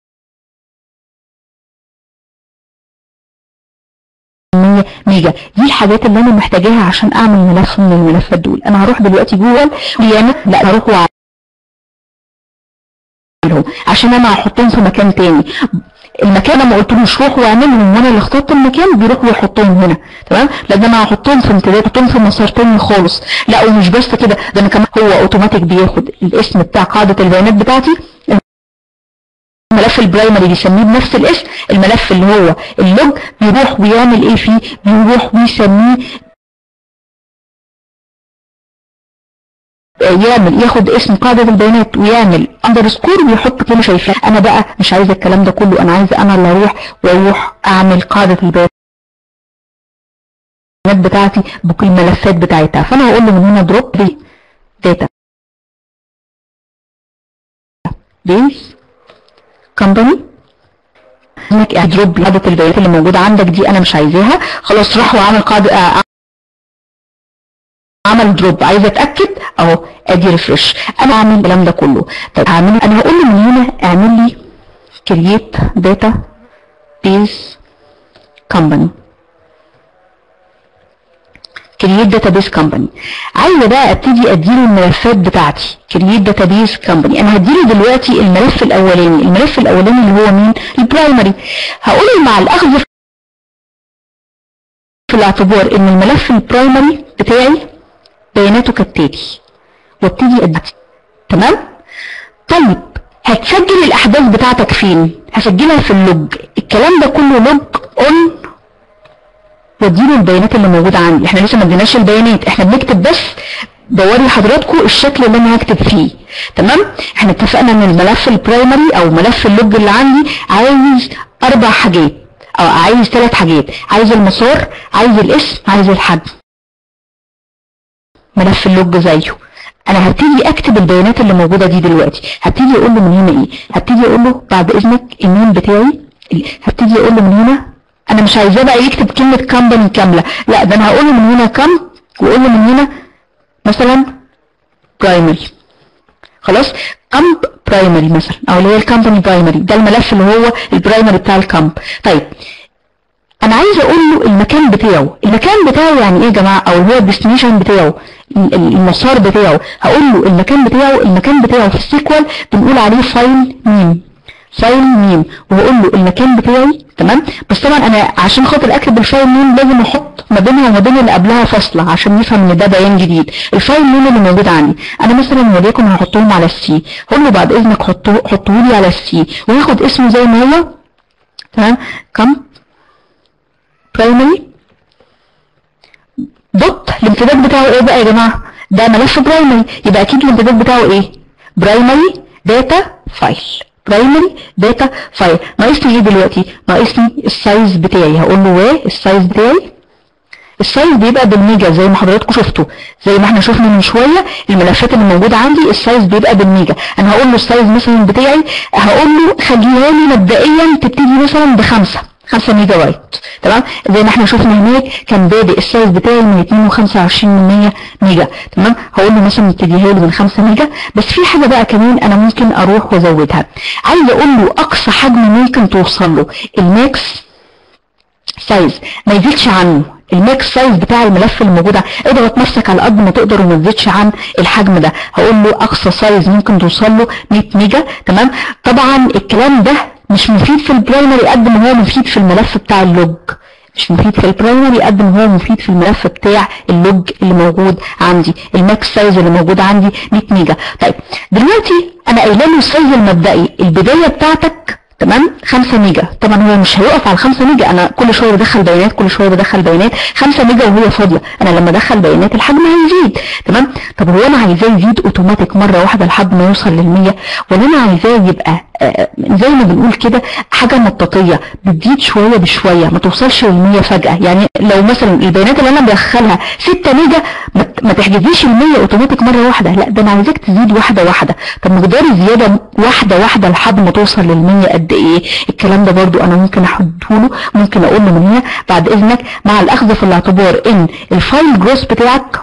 ميجا دي الحاجات اللي انا محتاجاها عشان اعمل ملف من الملفات دول انا هروح دلوقتي جوجل ويعمل لا هروح وع... عشان انا هحطهم في مكان تاني المكان ما قلتلوش روح واعملهم وانا اللي اخترت المكان بيروح ويحطهم هنا تمام لا ده انا هحطهم في امتداد احطهم في مسار تاني خالص لا ومش بس كده ده انا كمان هو اوتوماتيك بياخد الاسم بتاع قاعده البيانات بتاعتي الملف البرايمري بيسميه بنفس الاسم الملف اللي هو اللوج بيروح ويعمل ايه فيه بيروح ويسميه يعمل ياخد اسم قاعدة البيانات ويعمل اندرسكور ويحط كلمة شايفاه انا بقى مش عايزة الكلام ده كله انا عايزة انا اللي اروح واروح اعمل قاعدة البيانات بتاعتي بكل الملفات بتاعتها فانا هقول له من هنا دروب دي داتا بيس كمباني انك دروب قاعدة البيانات اللي موجودة عندك دي انا مش عايزاها خلاص راح وعمل قاعدة عمل دروب عايزه اتاكد اهو ادي ريفرش انا هعمل الكلام ده كله طب هعمل انا هقول له من هنا اعمل لي كرييت داتا بيز كومباني كرييت داتابيس كومباني عايزه بقى ابتدي اديله الملفات بتاعتي كرييت داتابيس كومباني انا هديله دلوقتي الملف الاولاني الملف الاولاني اللي هو مين البرايمري هقول له مع الاخذ في الاعتبار ان الملف البرايمري بتاعي بياناته كالتالي وابتدي ادي تمام طيب هتسجل الاحداث بتاعتك فين هسجلها في اللوج الكلام ده كله لوج اون واديله البيانات اللي موجوده عندي احنا لسه ما اديناش البيانات احنا بنكتب بس بوري حضراتكم الشكل اللي انا هكتب فيه تمام احنا اتفقنا ان الملف البرايمري او ملف اللوج اللي عندي عايز اربع حاجات او عايز ثلاث حاجات عايز المسار عايز الاسم عايز الحجم ملف اللوج زيه انا هبتدي اكتب البيانات اللي موجوده دي دلوقتي هبتدي اقول له من هنا ايه هبتدي اقول له بعد اذنك الميل بتاعي هبتدي اقول له من هنا انا مش عايزاه بقى يكتب كلمه كامباني كامله لا ده انا هقول له من هنا كام واقول له من هنا مثلا برايمري خلاص كامب برايمري مثلا او اللي هو الكامباني برايمري ده الملف اللي هو البرايمري بتاع الكامب طيب انا عايزه اقول له المكان بتاعه المكان بتاعه يعني ايه يا جماعه او هو الديستنيشن بتاعه المسار بتاعه هقول له المكان بتاعه المكان بتاعه في السيكوال بنقول عليه فايل ميم فايل ميم وهقول له المكان بتاعي تمام بس طبعا انا عشان خاطر اكتب الفايل ميم لازم احط ما بينها وما بين اللي قبلها فاصله عشان نفهم ان ده بيان جديد الفايل ميم اللي موجود عندي انا مثلا وليكن هحطهم على السي هقول له بعد اذنك حطوه حطوه لي على السي وياخد اسمه زي ما هو تمام كم برايمري دوت الامتداد بتاعه ايه بقى يا جماعه ده ملف برايمري يبقى اكيد الامتداد بتاعه ايه برايمري داتا فايل برايمري داتا فايل ناقصني ايه دلوقتي ناقصني السايز بتاعي هقول له ايه السايز بتاعي السايز بيبقى بالميجا زي ما حضراتكم شفتوا زي ما احنا شفنا من شويه الملفات اللي موجوده عندي السايز بيبقى بالميجا انا هقول له السايز مثلا بتاعي هقول له خليها لي مبدئيا تبتدي مثلا بخمسه 5 ميجا بايت تمام زي ما احنا شفنا هناك كان بادئ السايز بتاعي من 2.25 من 100 ميجا تمام هقول له مثلا ابتديها لي من 5 ميجا بس في حاجه بقى كمان انا ممكن اروح وازودها عايز اقول له اقصى حجم ممكن توصل له الماكس سايز ما يزيدش عنه الماكس سايز بتاع الملف اللي موجود اضغط نفسك على قد ما تقدر وما تزيدش عن الحجم ده هقول له اقصى سايز ممكن توصل له 100 ميجا تمام طبعا الكلام ده مش مفيد في البرايمري قد ما هو مفيد في الملف بتاع اللوج مش مفيد في البرايمري قد ما هو مفيد في الملف بتاع اللوج اللي موجود عندي الماكس سايز اللي موجود عندي 100 ميجا طيب دلوقتي انا قايله له السايز المبدئي البدايه بتاعتك تمام 5 ميجا طبعا هو مش هيقف على 5 ميجا انا كل شويه بدخل بيانات كل شويه بدخل بيانات 5 ميجا وهي فاضيه انا لما ادخل بيانات الحجم هيزيد تمام طب هو انا عايزاه يزيد اوتوماتيك مره واحده لحد ما يوصل لل 100 ولا انا عايزاه يبقى آه، زي ما بنقول كده حاجه مطاطيه بتزيد شويه بشويه ما توصلش لل 100 فجاه يعني لو مثلا البيانات اللي انا بدخلها 6 ميجا ما ت- ما تحجزليش ال 100 اوتوماتيك مره واحده لا ده انا عايزاك تزيد واحده واحده طب مقدار الزياده واحده واحده لحد ما توصل لل 100 قد ايه الكلام ده برضو انا ممكن احده له ممكن اقول له من هنا بعد اذنك مع الاخذ في الاعتبار ان الفايل جروس بتاعك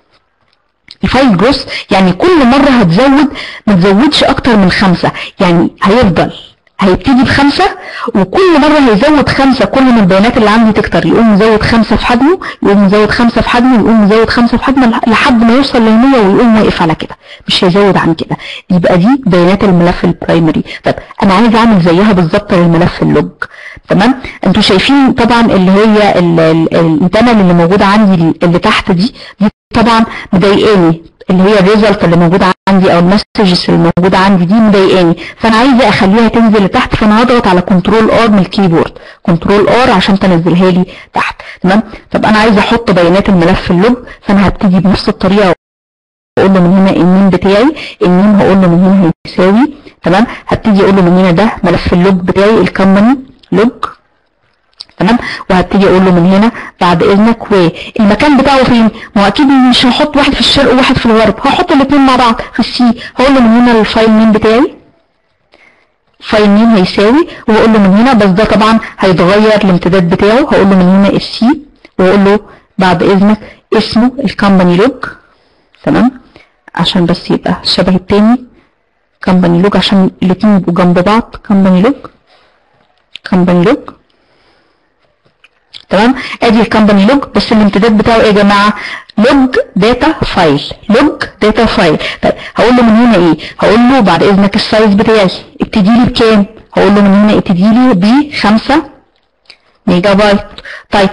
الفايل جروس يعني كل مرة هتزود ما تزودش اكتر من خمسة يعني هيفضل هيبتدي بخمسة وكل مرة هيزود خمسة كل ما البيانات اللي عندي تكتر يقوم مزود خمسة في حجمه يقوم مزود خمسة في حجمه يقوم مزود خمسة في حجمه لح- لحد ما يوصل للمية ويقوم واقف على كده مش هيزود عن كده يبقى دي بيانات الملف البرايمري طب انا عايز اعمل زيها بالظبط للملف اللوج تمام انتوا شايفين طبعا اللي هي ال- ال- البانل اللي موجودة عندي اللي تحت دي دي طبعا مضايقاني اللي هي الريزلت اللي موجوده عندي او المسجز اللي موجوده عندي دي مضايقاني فانا عايزه اخليها تنزل لتحت فانا هضغط على كنترول ار من الكيبورد كنترول ار عشان تنزلها لي تحت تمام طب انا عايزه احط بيانات الملف اللوج فانا هبتدي بنفس الطريقه اقول له من هنا المين بتاعي المين هقول له من هنا هيساوي تمام هبتدي اقول له من هنا ده ملف اللوج بتاعي الكمباني لوج تمام وهبتدي اقول له من هنا بعد اذنك والمكان بتاعه فين ما هو اكيد مش هحط واحد في الشرق وواحد في الغرب هحط الاثنين مع بعض في السي هقول له من هنا الفايل نيم بتاعي فايل نيم هيساوي واقول له من هنا بس ده طبعا هيتغير الامتداد بتاعه هقول له من هنا السي واقول له بعد اذنك اسمه الكمباني لوج تمام عشان بس يبقى شبه التاني كمباني لوج عشان الاتنين يبقوا جنب بعض كمباني لوج كمباني لوج تمام ادي الكمباني لوج بس الامتداد بتاعه ايه يا جماعه لوج داتا فايل لوج داتا فايل طيب هقول له من هنا ايه هقول له بعد اذنك السايز بتاعي ابتدي لي بكام هقول له من هنا ابتدي لي ب 5 ميجا بايت طيب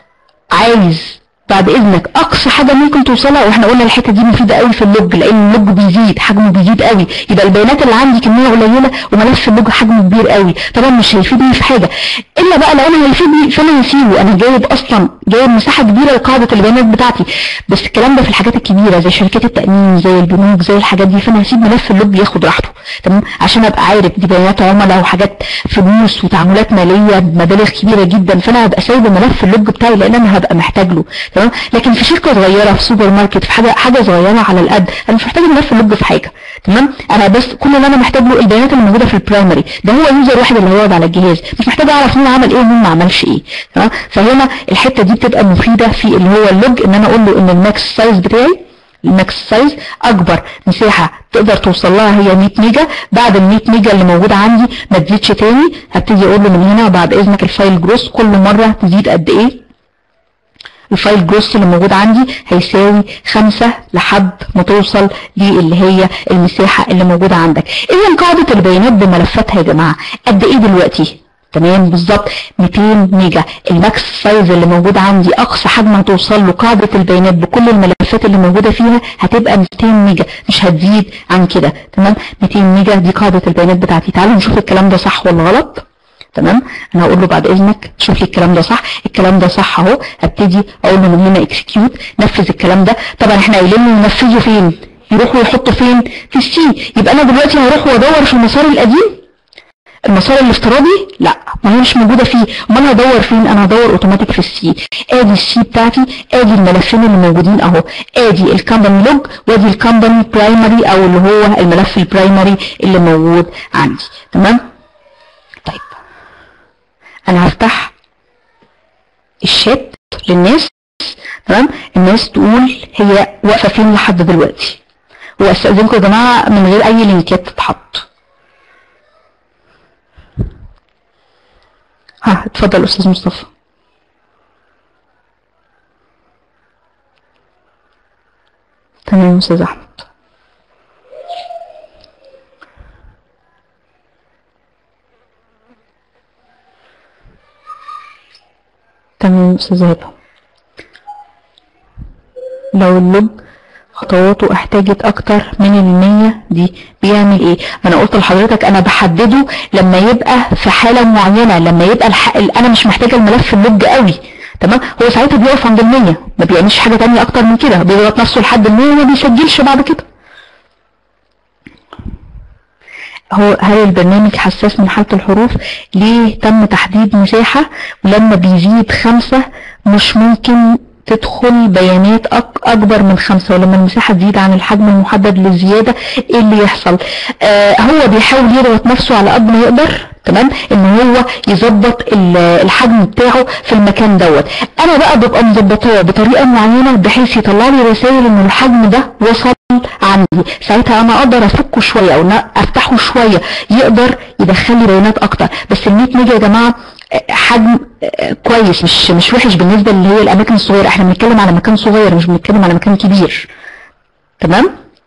عايز بعد اذنك اقصى حاجه ممكن توصلها واحنا قلنا الحته دي مفيده قوي في اللوج لان اللوج بيزيد حجمه بيزيد قوي يبقى البيانات اللي عندي كميه قليله وملف اللوج حجمه كبير قوي طبعا مش هيفيدني في حاجه الا بقى لو انا هيفيدني فانا هسيبه انا جايب اصلا جايب مساحه كبيره لقاعده البيانات بتاعتي بس الكلام ده في الحاجات الكبيره زي شركات التامين زي البنوك زي الحاجات دي فانا هسيب ملف اللوج ياخد راحته تمام عشان ابقى عارف دي بيانات عملاء وحاجات فلوس وتعاملات ماليه بمبالغ كبيره جدا فانا هبقى سايب ملف اللوج بتاعي لان انا هبقى محتاج له تمام لكن في شركه صغيره في سوبر ماركت في حاجه حاجه صغيره على القد انا مش محتاج ملف اللوج في حاجه تمام انا بس كل اللي انا محتاج له البيانات اللي موجوده في البرايمري ده هو يوزر واحد اللي هيقعد على الجهاز مش محتاج اعرف مين عمل ايه ومين ما عملش ايه تمام فهنا الحته دي بتبقى مفيده في اللي هو اللوج ان انا اقول له ان الماكس سايز بتاعي الماكس سايز اكبر مساحه تقدر توصل لها هي 100 ميجا بعد ال 100 ميجا اللي موجوده عندي ما تزيدش تاني هبتدي اقول له من هنا بعد اذنك الفايل جروس كل مره تزيد قد ايه الفايل جروس اللي موجود عندي هيساوي خمسة لحد ما توصل للي هي المساحة اللي موجودة عندك اذا قاعدة البيانات بملفاتها يا جماعة قد ايه دلوقتي تمام بالظبط 200 ميجا الماكس سايز اللي موجود عندي اقصى حجم هتوصل له قاعدة البيانات بكل الملفات اللي موجودة فيها هتبقى 200 ميجا مش هتزيد عن كده تمام 200 ميجا دي قاعدة البيانات بتاعتي تعالوا نشوف الكلام ده صح ولا غلط تمام انا هقول له بعد اذنك شوف لي الكلام ده صح الكلام ده صح اهو هبتدي اقول له من هنا اكسكيوت نفذ الكلام ده طبعا احنا قايلين له ننفذه فين يروح ويحطه فين في السي يبقى انا دلوقتي هروح وادور في المسار القديم المسار الافتراضي لا ما هي مش موجوده فيه امال هدور فين انا هدور اوتوماتيك في السي ادي السي بتاعتي ادي الملفين اللي موجودين اهو ادي الكمباني لوج وادي الكمباني برايمري او اللي هو الملف البرايمري اللي موجود عندي تمام طيب انا هفتح الشات للناس تمام الناس تقول هي واقفه فين لحد دلوقتي واستاذنكم يا جماعه من غير اي لينكات تتحط ها اتفضل استاذ مصطفى تمام استاذ احمد تمام استاذة هبة لو اللوج خطواته احتاجت اكتر من المية دي بيعمل ايه ما انا قلت لحضرتك انا بحدده لما يبقى في حالة معينة لما يبقى الح... انا مش محتاجة الملف اللوج قوي تمام هو ساعتها بيقف عند المية ما بيعملش حاجة تانية اكتر من كده بيضغط نفسه لحد المية وما بيسجلش بعد كده هو هل البرنامج حساس من حالة الحروف ليه تم تحديد مساحة ولما بيزيد خمسة مش ممكن تدخل بيانات أك أكبر من خمسة ولما المساحة تزيد عن الحجم المحدد للزيادة إيه اللي يحصل آه هو بيحاول يضغط نفسه على قد ما يقدر تمام ان هو يظبط الحجم بتاعه في المكان دوت انا بقى ببقى مظبطاه بطريقه معينه بحيث يطلع لي رسائل ان الحجم ده وصل عندي ساعتها انا اقدر افكه شويه او افتحه شويه يقدر يدخل لي بيانات اكتر بس ال 100 ميجا يا جماعه حجم كويس مش مش وحش بالنسبه اللي هي الاماكن الصغيره احنا بنتكلم على مكان صغير مش بنتكلم على مكان كبير تمام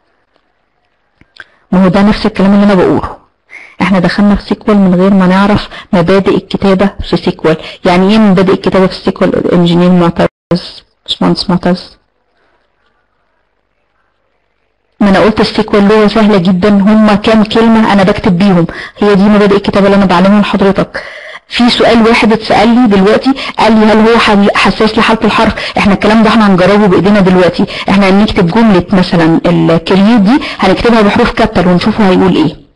ما هو ده نفس الكلام اللي انا بقوله احنا دخلنا في سيكوال من غير ما نعرف مبادئ الكتابة في سيكوال يعني ايه مبادئ الكتابة في سيكوال انجينير معتز باشمهندس معتز ما انا قلت السيكوال لغة سهلة جدا هما كام كلمة انا بكتب بيهم هي دي مبادئ الكتابة اللي انا بعلمها لحضرتك في سؤال واحد اتسأل لي دلوقتي قال لي هل هو حساس لحالة الحرف احنا الكلام ده احنا هنجربه بايدينا دلوقتي احنا هنكتب جملة مثلا الكرييت دي هنكتبها بحروف كابيتال ونشوفه هيقول ايه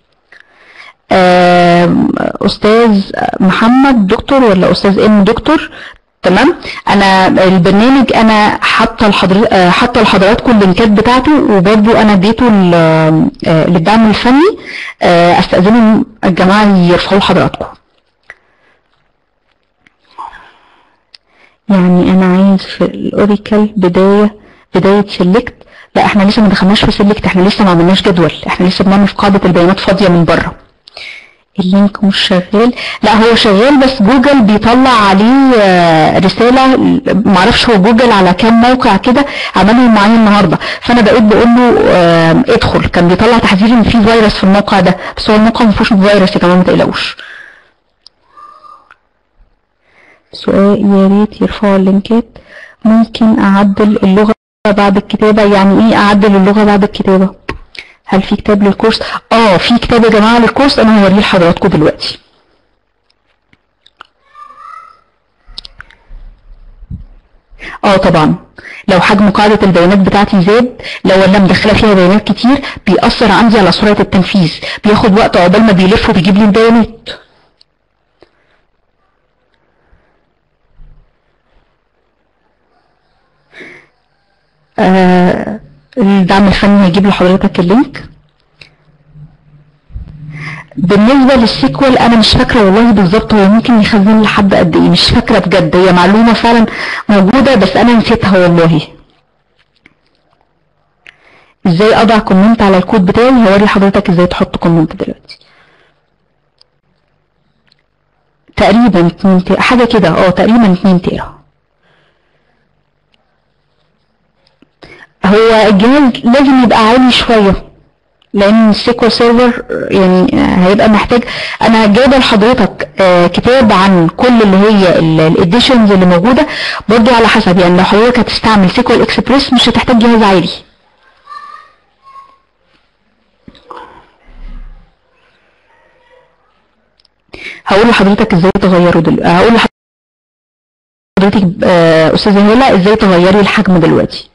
استاذ محمد دكتور ولا استاذ ام دكتور تمام انا البرنامج انا حاطه لحضر حاطه لحضراتكم اللينكات بتاعته وبرده انا اديته للدعم الفني استاذنهم الجماعه يرفعوا لحضراتكم يعني انا عايز في الاوريكل بدايه بدايه سيلكت لا احنا لسه ما دخلناش في سيلكت احنا لسه ما عملناش جدول احنا لسه بنعمل في قاعده البيانات فاضيه من بره اللينك مش شغال لا هو شغال بس جوجل بيطلع عليه رسالة معرفش هو جوجل على كام موقع كده عملهم معايا النهاردة فانا بقيت بقول له ادخل كان بيطلع تحذير ان في فيروس في الموقع ده بس هو الموقع ما فيهوش فيروس يا جماعه ما تقلقوش سؤال يا ريت يرفعوا اللينكات ممكن اعدل اللغة بعد الكتابة يعني ايه اعدل اللغة بعد الكتابة هل في كتاب للكورس اه في كتاب يا جماعه للكورس انا هوريه لحضراتكم دلوقتي اه طبعا لو حجم قاعدة البيانات بتاعتي زاد لو انا مدخله فيها بيانات كتير بيأثر عندي على سرعة التنفيذ بياخد وقت عقبال ما بيلف وبيجيب لي البيانات آه الدعم الفني هيجيب لحضرتك اللينك بالنسبة للسيكوال انا مش فاكرة والله بالظبط هو ممكن يخزن لحد قد ايه مش فاكرة بجد هي معلومة فعلا موجودة بس انا نسيتها والله ازاي اضع كومنت على الكود بتاعي هوري حضرتك ازاي تحط كومنت دلوقتي تقريبا 2 تيرا حاجة كده اه تقريبا 2 تيرا هو الجهاز لازم يبقى عالي شوية لان السيكوال سيرفر يعني هيبقى محتاج انا جايبه لحضرتك كتاب عن كل اللي هي الاديشنز اللي موجوده برضو على حسب يعني لو حضرتك هتستعمل سيكوال اكسبريس مش هتحتاج جهاز عالي هقول لحضرتك ازاي تغيره دلوقتي هقول لحضرتك استاذه هلا ازاي تغيري الحجم دلوقتي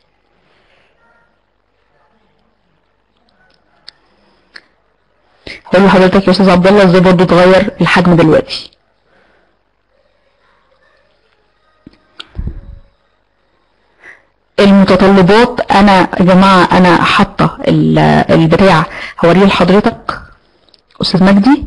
هقول لحضرتك يا استاذ عبد الله ازاي برضه تغير الحجم دلوقتي المتطلبات انا يا جماعه انا حاطه البتاع هوريه لحضرتك استاذ مجدي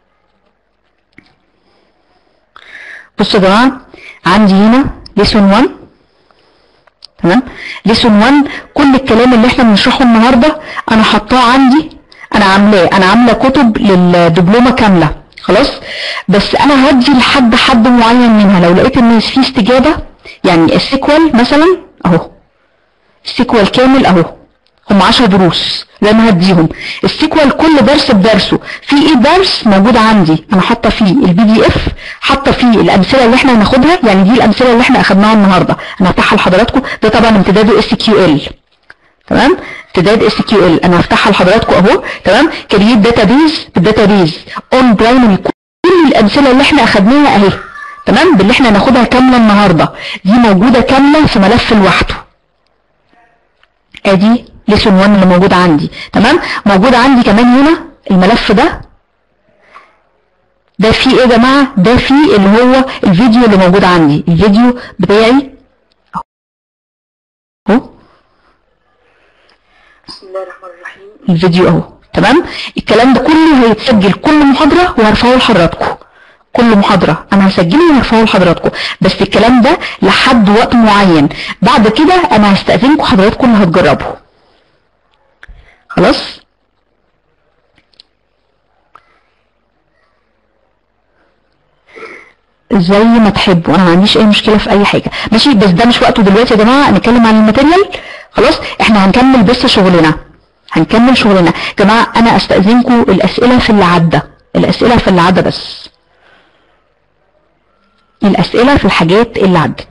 بصوا يا جماعه عندي هنا ليسون 1 تمام ليسون 1 كل الكلام اللي احنا بنشرحه النهارده انا حاطاه عندي انا عاملاه انا عامله كتب للدبلومه كامله خلاص بس انا هدي لحد حد معين منها لو لقيت ان في استجابه يعني السيكوال مثلا اهو السيكوال كامل اهو هم 10 دروس زي ما هديهم السيكوال كل درس بدرسه في ايه درس موجود عندي انا حاطه فيه البي دي اف حاطه فيه الامثله اللي احنا هناخدها يعني دي الامثله اللي احنا اخدناها النهارده انا هفتحها لحضراتكم ده طبعا امتداده اس كيو ال تمام امتداد اس كيو ال انا هفتحها لحضراتكم اهو تمام كرييت داتابيز بالداتابيز اون برايمري كل الامثله اللي احنا اخدناها اهي تمام باللي احنا هناخدها كامله النهارده دي موجوده كامله في ملف لوحده ادي ليسون 1 اللي موجود عندي تمام موجود عندي كمان هنا الملف ده ده فيه ايه يا جماعه ده فيه اللي هو الفيديو اللي موجود عندي الفيديو بتاعي اهو بسم الله الرحمن الرحيم الفيديو اهو تمام الكلام ده كله هيتسجل كل محاضره وهرفعه لحضراتكم كل محاضرة أنا هسجله وهرفعه لحضراتكم بس الكلام ده لحد وقت معين بعد كده أنا هستأذنكم حضراتكم اللي هتجربوا خلاص زي ما تحبوا انا ما عنديش اي مشكله في اي حاجه ماشي بس ده مش وقته دلوقتي يا جماعه نتكلم عن الماتيريال خلاص احنا هنكمل بس شغلنا هنكمل شغلنا يا جماعه انا استاذنكم الاسئله في اللي عدى الاسئله في اللي عدى بس الاسئله في الحاجات اللي عدت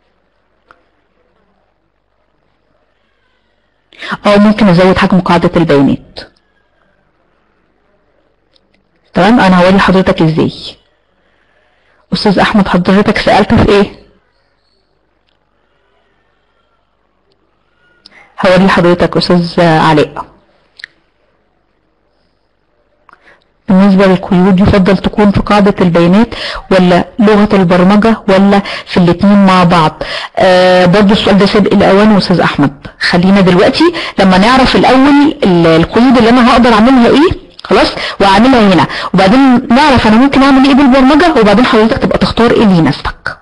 اه ممكن ازود حجم قاعده البيانات تمام انا هوري حضرتك ازاي استاذ احمد حضرتك سألت في ايه هوري حضرتك استاذ علاء بالنسبة للقيود يفضل تكون في قاعدة البيانات ولا لغة البرمجة ولا في الاتنين مع بعض آه برضو السؤال ده سابق الأوان أستاذ أحمد خلينا دلوقتي لما نعرف الأول القيود اللي أنا هقدر أعملها إيه خلاص واعملها هنا وبعدين نعرف انا ممكن اعمل ايه بالبرمجه وبعدين حضرتك تبقى تختار ايه اللي يناسبك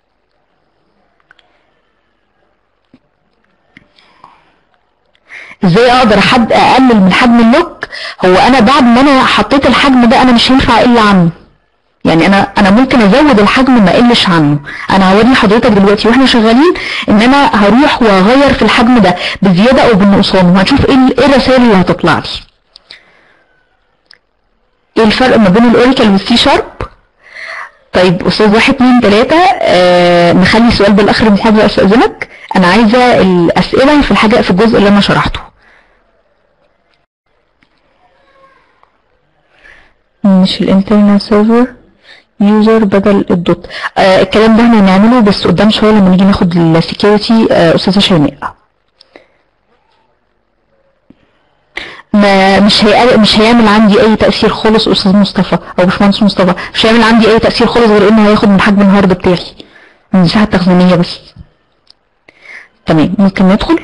ازاي اقدر حد اقلل من حجم اللوك هو انا بعد ما انا حطيت الحجم ده انا مش هينفع اقل عنه يعني انا انا ممكن ازود الحجم ما اقلش عنه انا هوري حضرتك دلوقتي واحنا شغالين ان انا هروح واغير في الحجم ده بزياده او بالنقصان وهنشوف ايه ايه الرسائل اللي هتطلع لي ايه الفرق ما بين الاوراكل والسي شارب طيب استاذ واحد اتنين تلاتة آه نخلي سؤال بالاخر المحاضرة استاذنك انا عايزة الاسئلة في الحاجة في الجزء اللي انا شرحته مش الانترنال سيرفر يوزر بدل الدوت آه الكلام ده احنا هنعمله بس قدام شوية لما نيجي ناخد السكيورتي آه استاذة شيماء ما مش هي مش هيعمل عندي اي تاثير خالص استاذ مصطفى او باشمهندس مصطفى مش هيعمل عندي اي تاثير خالص غير انه هياخد من حجم الهارد بتاعي من المساحه التخزينيه بس تمام ممكن ندخل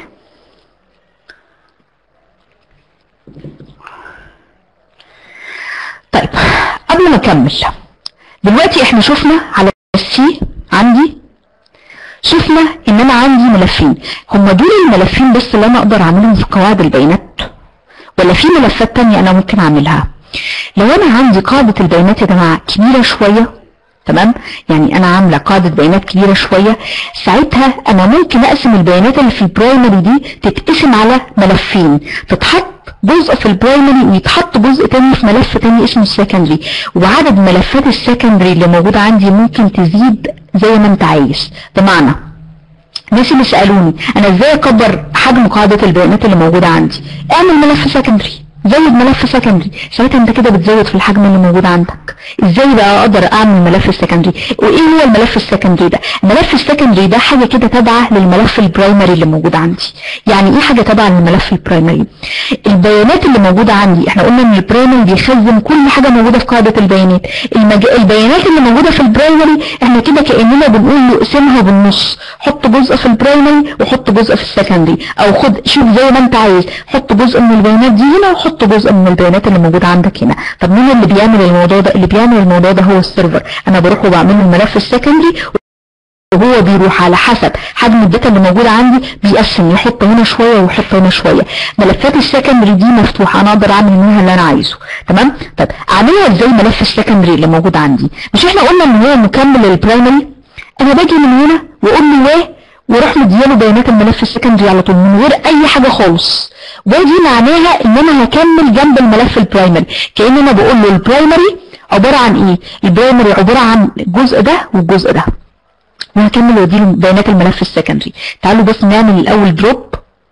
طيب قبل ما اكمل دلوقتي احنا شفنا على السي عندي شفنا ان انا عندي ملفين هم دول الملفين بس اللي انا اقدر اعملهم في قواعد البيانات ولا في ملفات تانية انا ممكن اعملها لو انا عندي قاعدة البيانات يا جماعة كبيرة شوية تمام يعني انا عاملة قاعدة بيانات كبيرة شوية ساعتها انا ممكن اقسم البيانات اللي في البرايمري دي تتقسم على ملفين تتحط جزء في البرايمري ويتحط جزء تاني في ملف تاني اسمه السكندري وعدد ملفات السكندري اللي موجودة عندي ممكن تزيد زي ما انت عايز بمعنى الناس اللي سألوني انا ازاي اكبر حجم قاعدة البيانات اللي موجودة عندي اعمل ملف سكندري زود ملف سكندري ساعتها انت كده بتزود في الحجم اللي موجود عندك ازاي بقى اقدر اعمل ملف السكندري وايه هو الملف السكندري ده الملف السكندري ده حاجه كده تابعه للملف البرايمري اللي موجود عندي يعني ايه حاجه تابعه للملف البرايمري البيانات اللي موجوده عندي احنا قلنا ان البرايمري بيخزن كل حاجه موجوده في قاعده البيانات المج... البيانات اللي موجوده في البرايمري احنا كده كاننا بنقول له اقسمها بالنص حط جزء في البرايمري وحط جزء في السكندري او خد شوف زي ما انت عايز حط جزء من البيانات دي هنا وحط جزء من البيانات اللي موجوده عندك هنا طب مين اللي بيعمل الموضوع ده اللي بيعمل الموضوع ده هو السيرفر انا بروح وبعمل له الملف السكندري وهو بيروح على حسب حجم الداتا اللي موجوده عندي بيقسم يحط هنا شويه ويحط هنا شويه ملفات السكندري دي مفتوحه انا اقدر اعمل منها اللي انا عايزه تمام طب اعملها ازاي ملف السكندري اللي موجود عندي مش احنا قلنا ان هو مكمل للبرايمري انا باجي من هنا واقول له ايه واروح مدياله بيانات الملف السكندري على طول من غير اي حاجه خالص ودي معناها ان انا هكمل جنب الملف البرايمري كأن انا بقول له البرايمري عبارة عن ايه البرايمري عبارة عن الجزء ده والجزء ده وهكمل واديله بيانات الملف السكندري تعالوا بس نعمل الاول دروب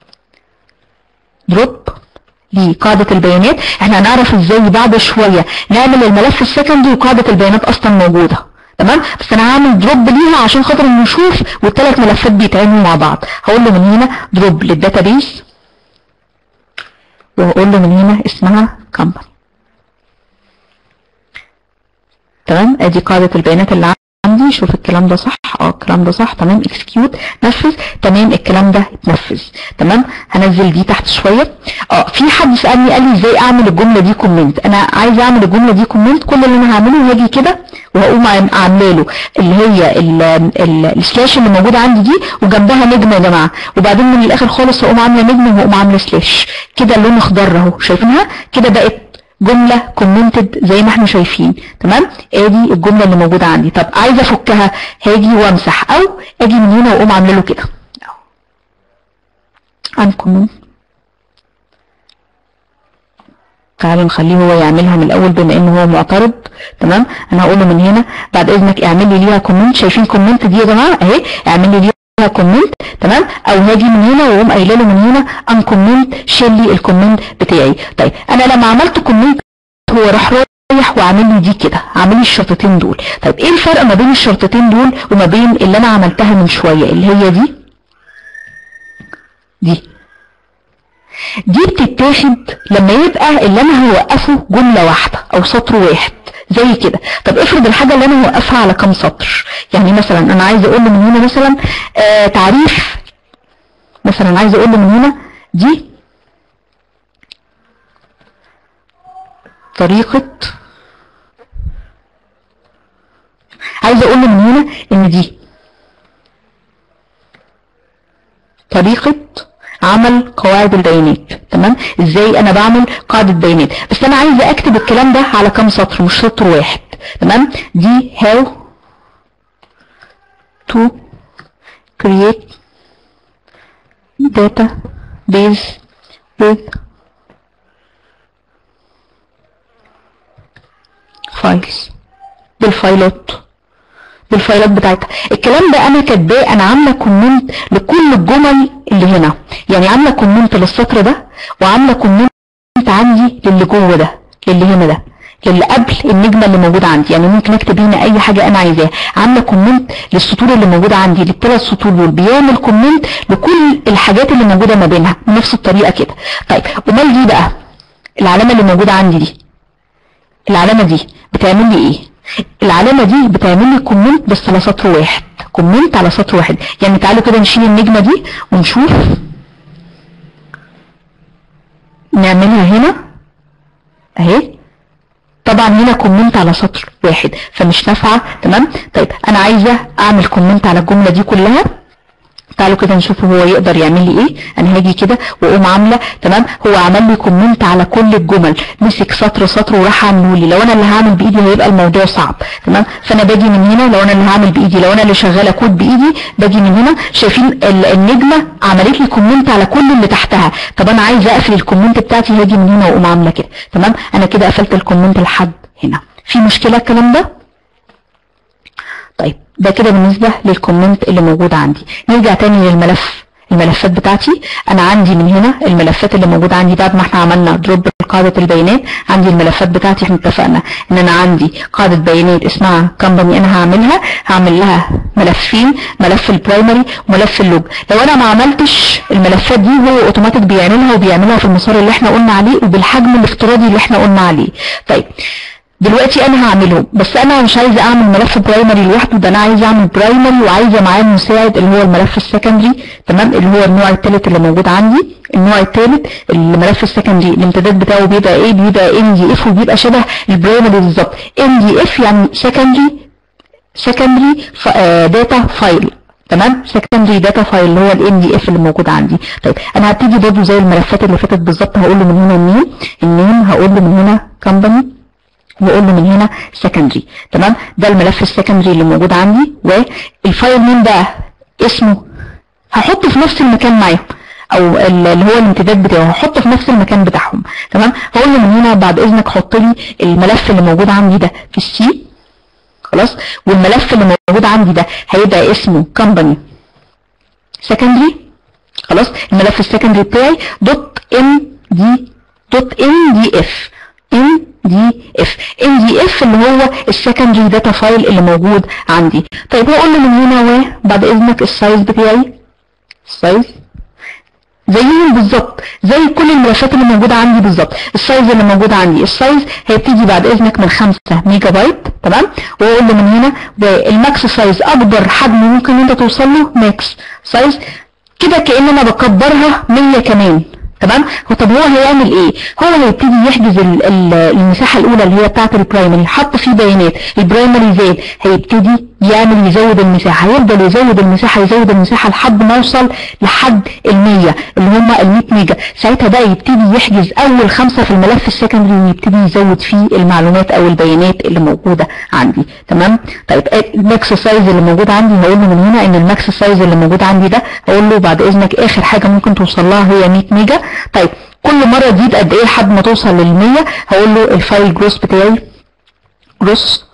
دروب لقاعدة البيانات احنا هنعرف ازاي بعد شوية نعمل الملف السكندري وقاعدة البيانات اصلا موجودة تمام بس انا هعمل دروب ليها عشان خاطر نشوف والثلاث ملفات بيتعاملوا مع بعض هقول له من هنا دروب للداتابيس وهقول له من هنا اسمها company تمام ادي قاعدة البيانات اللي عندي شوف الكلام ده صح اه الكلام ده صح تمام اكسكيوت نفذ تمام الكلام ده اتنفذ تمام هنزل دي تحت شويه اه في حد سالني قال لي ازاي اعمل الجمله دي كومنت انا عايز اعمل الجمله دي كومنت كل اللي انا هعمله هاجي كده وهقوم عامله له اللي هي السلاش اللي موجوده عندي دي وجنبها نجمه يا جماعه وبعدين من الاخر خالص هقوم عامله نجمه وهقوم عامله سلاش كده اللون اخضر اهو شايفينها كده بقت جملة كومنتد زي ما احنا شايفين تمام ادي الجملة اللي موجودة عندي طب عايزة افكها هاجي وامسح او اجي من هنا واقوم عامله له كده انكومنت تعالوا نخليه هو يعملها من الاول بما انه هو معترض تمام انا هقول له من هنا بعد اذنك اعمل لي ليها كومنت شايفين كومنت دي يا جماعه اهي اعمل لي ليها كومنت تمام او هاجي من هنا واقوم قايله له من هنا ان كومنت شيل لي الكومنت بتاعي طيب انا لما عملت كومنت هو راح رايح وعامل لي دي كده عامل لي الشرطتين دول طيب ايه الفرق ما بين الشرطتين دول وما بين اللي انا عملتها من شويه اللي هي دي دي دي بتتاخد لما يبقى اللي انا هوقفه جمله واحده او سطر واحد زي كده طب افرض الحاجة اللي انا هوقفها على كام سطر يعني مثلا انا عايز اقول له من هنا مثلا آه تعريف مثلا عايز اقول له من هنا دي طريقة عايز اقول له من هنا ان دي طريقة عمل قواعد البيانات تمام ازاي انا بعمل قاعدة بيانات بس انا عايزه اكتب الكلام ده على كام سطر مش سطر واحد تمام دي how to create database with files بالفايلات بالفايلات بتاعتها الكلام ده انا كاتباه انا عامله كومنت لكل الجمل اللي هنا يعني عامله كومنت للسطر ده وعامله كومنت عندي للي جوه ده للي هنا ده للي قبل النجمة اللي موجودة عندي يعني ممكن اكتب هنا اي حاجة انا عايزاها عاملة كومنت للسطور اللي موجودة عندي للثلاث سطور دول بيعمل كومنت لكل الحاجات اللي موجودة ما بينها بنفس الطريقة كده طيب امال دي بقى العلامة اللي موجودة عندي دي العلامة دي بتعمل لي ايه العلامة دي بتعمل لي كومنت بس على سطر واحد كومنت على سطر واحد يعني تعالوا كده نشيل النجمة دي ونشوف نعملها هنا اهي طبعا هنا كومنت على سطر واحد فمش نافعة تمام طيب انا عايزة اعمل كومنت على الجملة دي كلها تعالوا كده نشوف هو يقدر يعمل لي ايه انا هاجي كده واقوم عامله تمام هو عمل لي كومنت على كل الجمل مسك سطر سطر وراح عامله لي لو انا اللي هعمل بايدي هيبقى الموضوع صعب تمام فانا باجي من هنا لو انا اللي هعمل بايدي لو انا اللي شغاله كود بايدي باجي من هنا شايفين النجمه عملت لي كومنت على كل اللي تحتها طب انا عايزه اقفل الكومنت بتاعتي هاجي من هنا واقوم عامله كده تمام انا كده قفلت الكومنت لحد هنا في مشكله الكلام ده طيب ده كده بالنسبة للكومنت اللي موجود عندي نرجع تاني للملف الملفات بتاعتي انا عندي من هنا الملفات اللي موجودة عندي بعد ما احنا عملنا دروب قاعدة البيانات عندي الملفات بتاعتي احنا اتفقنا ان انا عندي قاعدة بيانات اسمها كمباني انا هعملها هعمل لها ملفين ملف البرايمري وملف اللوج لو انا ما عملتش الملفات دي هو اوتوماتيك بيعملها وبيعملها في المسار اللي احنا قلنا عليه وبالحجم الافتراضي اللي احنا قلنا عليه طيب دلوقتي انا هعمله بس انا مش عايزه اعمل ملف برايمري لوحده ده انا عايزه اعمل برايمري وعايزه معاه مساعد اللي هو الملف السكندري تمام اللي هو النوع الثالث اللي موجود عندي النوع الثالث الملف السكندري الامتداد بتاعه بيبقى ايه بيبقى ان دي اف وبيبقى شبه البرايمري بالظبط ان دي اف يعني سكندري سكندري داتا فايل تمام سكندري داتا فايل اللي هو الان دي اف اللي موجود عندي طيب انا هبتدي برضه زي الملفات اللي فاتت بالظبط هقول له من هنا النيم النيم هقول له من هنا كمباني واقول له من هنا سكندري تمام ده الملف السكندري اللي موجود عندي والفايل نيم بقى اسمه هحطه في نفس المكان معاهم او ال- اللي هو الامتداد بتاعه هحطه في نفس المكان بتاعهم تمام هقول له من هنا بعد اذنك حط لي الملف اللي موجود عندي ده في السي خلاص والملف اللي موجود عندي ده هيبقى اسمه company secondary خلاص الملف السكندري بتاعي دوت ام دي دوت ام دي اف ام دي اف ام دي اف اللي هو السكندري داتا فايل اللي موجود عندي طيب هقول له من هنا وبعد اذنك السايز بتاعي السايز زيهم بالظبط زي كل الملفات اللي موجودة عندي بالظبط السايز اللي موجود عندي السايز هيبتدي بعد اذنك من 5 ميجا بايت تمام واقول له من هنا الماكس سايز اكبر حجم ممكن انت توصل له ماكس سايز كده كأن انا بكبرها 100 كمان تمام هو طب هو هيعمل ايه هو هيبتدي يحجز ال- ال- المساحه الاولى اللي هي بتاعه البرايمري حط فيه بيانات البرايمري زاد هيبتدي يعمل يزود المساحه هيفضل يزود المساحه يزود المساحه لحد ما يوصل لحد ال 100 اللي هم ال 100 ميجا ساعتها بقى يبتدي يحجز اول خمسه في الملف السكندري ويبتدي يزود فيه المعلومات او البيانات اللي موجوده عندي تمام طيب الماكس سايز اللي موجود عندي هقول له من هنا ان الماكس سايز اللي موجود عندي ده هقول له بعد اذنك اخر حاجه ممكن توصل لها هي 100 ميجا طيب كل مره تزيد قد ايه لحد ما توصل لل 100 هقول له الفايل جروس بتاعي جروس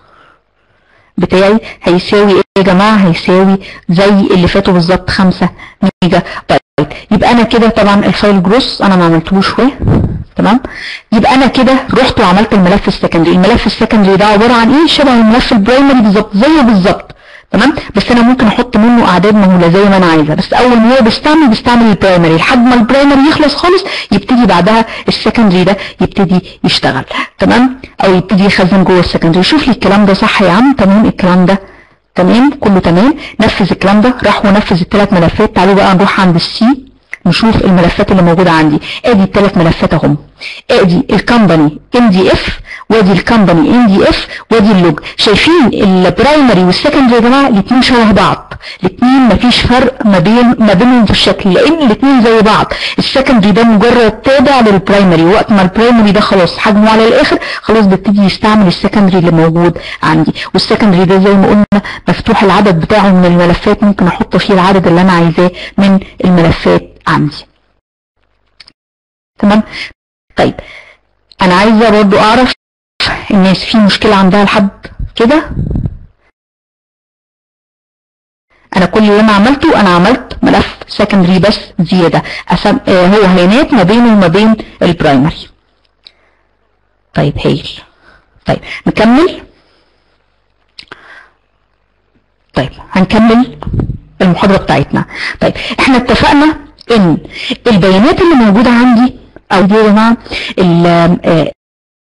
بتاعي هيساوي ايه يا جماعه هيساوي زي اللي فاتوا بالظبط 5 ميجا بايت يبقى انا كده طبعا الفايل جروس انا ما عملتهوش اهو تمام يبقى انا كده رحت وعملت الملف السكندري الملف السكندري ده عباره عن ايه شبه الملف البرايمري بالظبط زيه بالظبط تمام بس انا ممكن احط منه اعداد مهوله زي ما انا عايزه بس اول ما هو بيستعمل بيستعمل البرايمري لحد ما البرايمري يخلص خالص يبتدي بعدها السكندري ده يبتدي يشتغل تمام او يبتدي يخزن جوه السكندري شوف لي الكلام ده صح يا عم تمام الكلام ده تمام كله تمام نفذ الكلام ده راح ونفذ الثلاث ملفات تعالوا بقى نروح عند السي نشوف الملفات اللي موجودة عندي ادي الثلاث ملفات اهم ادي الكمباني ام دي اف وادي الكمباني ام دي اف وادي اللوج شايفين البرايمري والسكندري يا جماعه الاثنين شبه بعض الاثنين مفيش فرق ما بين ما بينهم في الشكل لان الاثنين زي بعض السكندري ده مجرد تابع للبرايمري وقت ما البرايمري ده خلاص حجمه على الاخر خلاص ببتدي يستعمل السكندري اللي موجود عندي والسكندري ده زي ما قلنا مفتوح العدد بتاعه من الملفات ممكن احط فيه العدد اللي انا عايزاه من الملفات عندي تمام طيب انا عايزه برضو اعرف الناس في مشكله عندها لحد كده انا كل اللي انا عملته انا عملت ملف سكندري بس زياده أسم... آه هو هينات ما بينه وما بين البرايمري طيب هايل طيب نكمل طيب هنكمل المحاضرة بتاعتنا طيب احنا اتفقنا ان البيانات اللي موجودة عندي او دي يا جماعة ال- آه،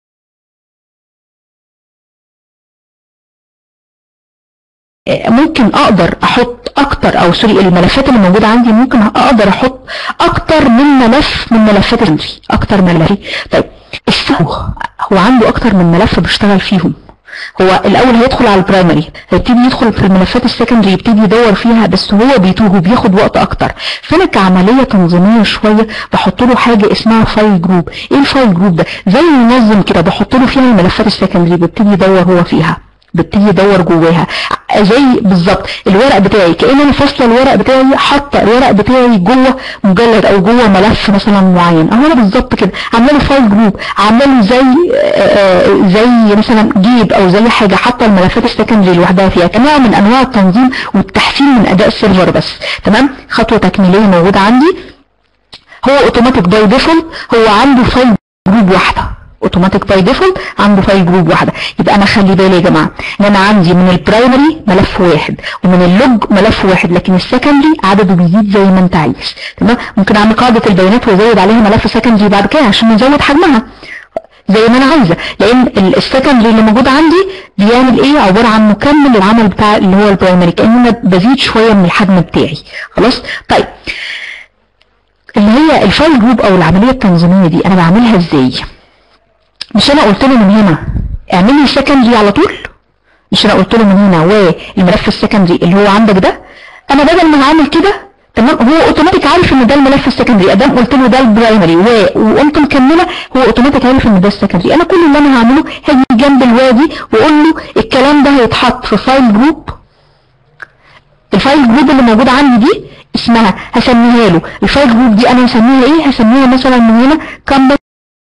آه، ممكن اقدر احط اكتر او سوري الملفات اللي موجودة عندي ممكن اقدر احط اكتر من ملف من ملفات السكندري اكتر من ملف طيب السهو هو عنده اكتر من ملف بيشتغل فيهم هو الاول هيدخل على البرايمري هيبتدي يدخل في الملفات السكندري يبتدي يدور فيها بس هو بيتوه وبياخد وقت اكتر فانا كعمليه تنظيميه شويه بحط له حاجه اسمها فايل جروب ايه الفايل جروب ده زي منظم كده بحط له فيها الملفات السكندري بيبتدي يدور هو فيها ببتدي ادور جواها زي بالظبط الورق بتاعي كأن انا فاصله الورق بتاعي حاطه الورق بتاعي جوه مجلد او جوه ملف مثلا معين اهو انا بالظبط كده عامله له فايل جروب عامله له زي آه، آه، زي مثلا جيب او زي حاجه حاطه الملفات السكندري لوحدها فيها كنوع من انواع التنظيم والتحسين من اداء السيرفر بس تمام خطوه تكميليه موجوده عندي هو اوتوماتيك باي ديفولت هو عنده فايل جروب واحده اوتوماتيك باي ديفولت عنده فايل جروب واحده يبقى انا خلي بالي يا جماعه ان انا عندي من البرايمري ملف واحد ومن اللوج ملف واحد لكن السكندري عدده بيزيد زي ما انت عايز تمام ممكن اعمل قاعده البيانات وازود عليها ملف سكندري بعد كده عشان نزود حجمها زي ما انا عايزه لان ال- السكندري اللي موجود عندي بيعمل ايه عباره عن مكمل للعمل بتاع اللي هو البرايمري كان انا بزيد شويه من الحجم بتاعي خلاص طيب اللي هي الفايل جروب او العمليه التنظيميه دي انا بعملها ازاي مش انا قلت له من هنا اعمل لي سكندري على طول مش انا قلت له من هنا والملف السكندري اللي هو عندك ده انا بدل ما هعمل كده تمام هو اوتوماتيك عارف ان ده الملف السكندري ادام قلت له ده البرايمري و- وقمت مكمله هو اوتوماتيك عارف ان ده السكندري انا كل اللي انا هعمله هاجي جنب الوادي واقول له الكلام ده هيتحط في فايل جروب الفايل جروب اللي موجود عندي دي اسمها هسميها له الفايل جروب دي انا هسميها ايه هسميها مثلا من هنا company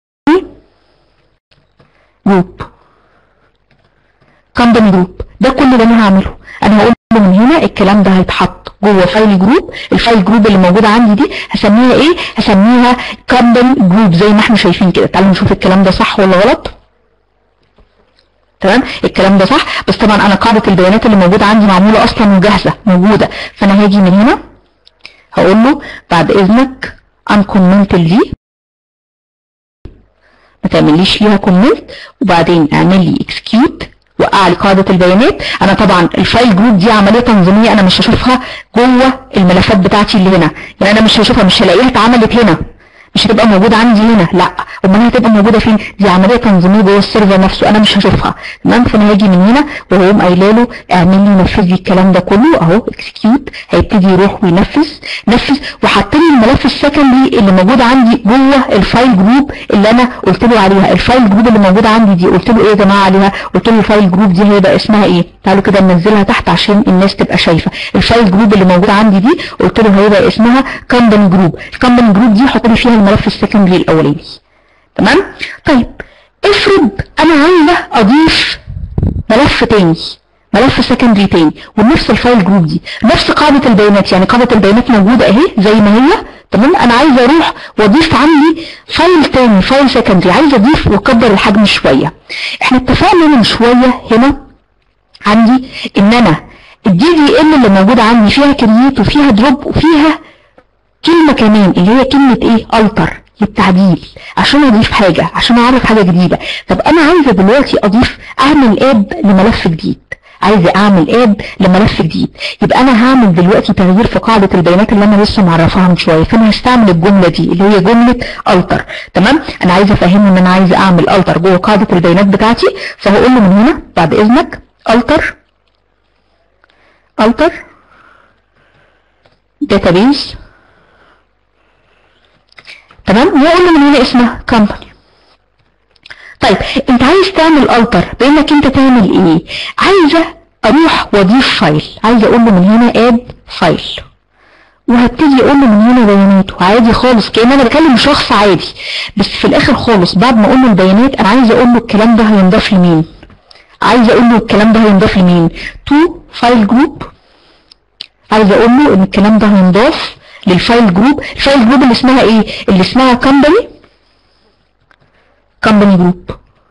جروب company جروب ده كل اللي انا هعمله انا هقول له من هنا الكلام ده هيتحط جوه فايل جروب الفايل جروب اللي موجوده عندي دي هسميها ايه هسميها company جروب زي ما احنا شايفين كده تعالوا نشوف الكلام ده صح ولا غلط تمام الكلام ده صح بس طبعا انا قاعده البيانات اللي موجوده عندي معموله اصلا وجاهزه موجوده فانا هاجي من هنا هقول له بعد اذنك uncommented دي ما تعمليش ليها كومنت وبعدين اعمل لي اكسكيوت وقع لي قاعده البيانات انا طبعا الفايل جروب دي عمليه تنظيميه انا مش هشوفها جوه الملفات بتاعتي اللي هنا يعني انا مش هشوفها مش هلاقيها اتعملت هنا مش هتبقى موجوده عندي هنا لا امال هي هتبقى موجوده فين دي عمليه تنظيميه جوه السيرفر نفسه انا مش هشوفها تمام فانا هاجي من هنا وهقوم قايله له اعمل لي نفذ لي الكلام ده كله اهو اكسكيوت هيبتدي يروح وينفذ نفذ وحط لي الملف السكندري اللي موجود عندي جوه الفايل جروب اللي انا قلت له عليها الفايل جروب اللي موجوده عندي دي قلت له ايه يا جماعه عليها قلت له الفايل جروب دي هيبقى اسمها ايه تعالوا كده ننزلها تحت عشان الناس تبقى شايفه الفايل جروب اللي موجود عندي دي قلت له هيبقى اسمها كامباني جروب الكامباني جروب دي حط لي فيها الملف السكندري الاولاني تمام طيب افرض انا عايزه اضيف ملف تاني ملف سكندري تاني ونفس الفايل جروب دي نفس قاعده البيانات يعني قاعده البيانات موجوده اهي زي ما هي تمام انا عايزه اروح واضيف عندي فايل تاني فايل سكندري عايزه اضيف واكبر الحجم شويه احنا اتفقنا من شويه هنا عندي ان انا الدي دي ام اللي موجوده عندي فيها كرييت وفيها دروب وفيها كلمه كمان اللي هي كلمه ايه التر التعديل عشان اضيف حاجه عشان اعرف حاجه جديده طب انا عايزه دلوقتي اضيف اعمل اد لملف جديد عايزه اعمل اد لملف جديد يبقى انا هعمل دلوقتي تغيير في قاعده البيانات اللي انا لسه معرفاها من شويه فانا هستعمل الجمله دي اللي هي جمله التر تمام انا عايزه افهمه ان انا عايزه اعمل التر جوه قاعده البيانات بتاعتي فهقول له من هنا بعد اذنك التر التر داتابيز تمام واقول له من هنا اسمها كومباني طيب انت عايز تعمل التر بانك انت تعمل ايه عايزه اروح واضيف فايل عايزه اقول له من هنا اد فايل وهبتدي اقول له من هنا بياناته عادي خالص كأن انا بكلم شخص عادي بس في الاخر خالص بعد ما اقول له البيانات انا عايزه اقول له الكلام ده هينضاف لمين عايزه اقول له الكلام ده هينضاف لمين تو فايل جروب عايزه اقول له ان الكلام ده هينضاف للفايل جروب الفايل جروب اللي اسمها ايه اللي اسمها كومباني كومباني جروب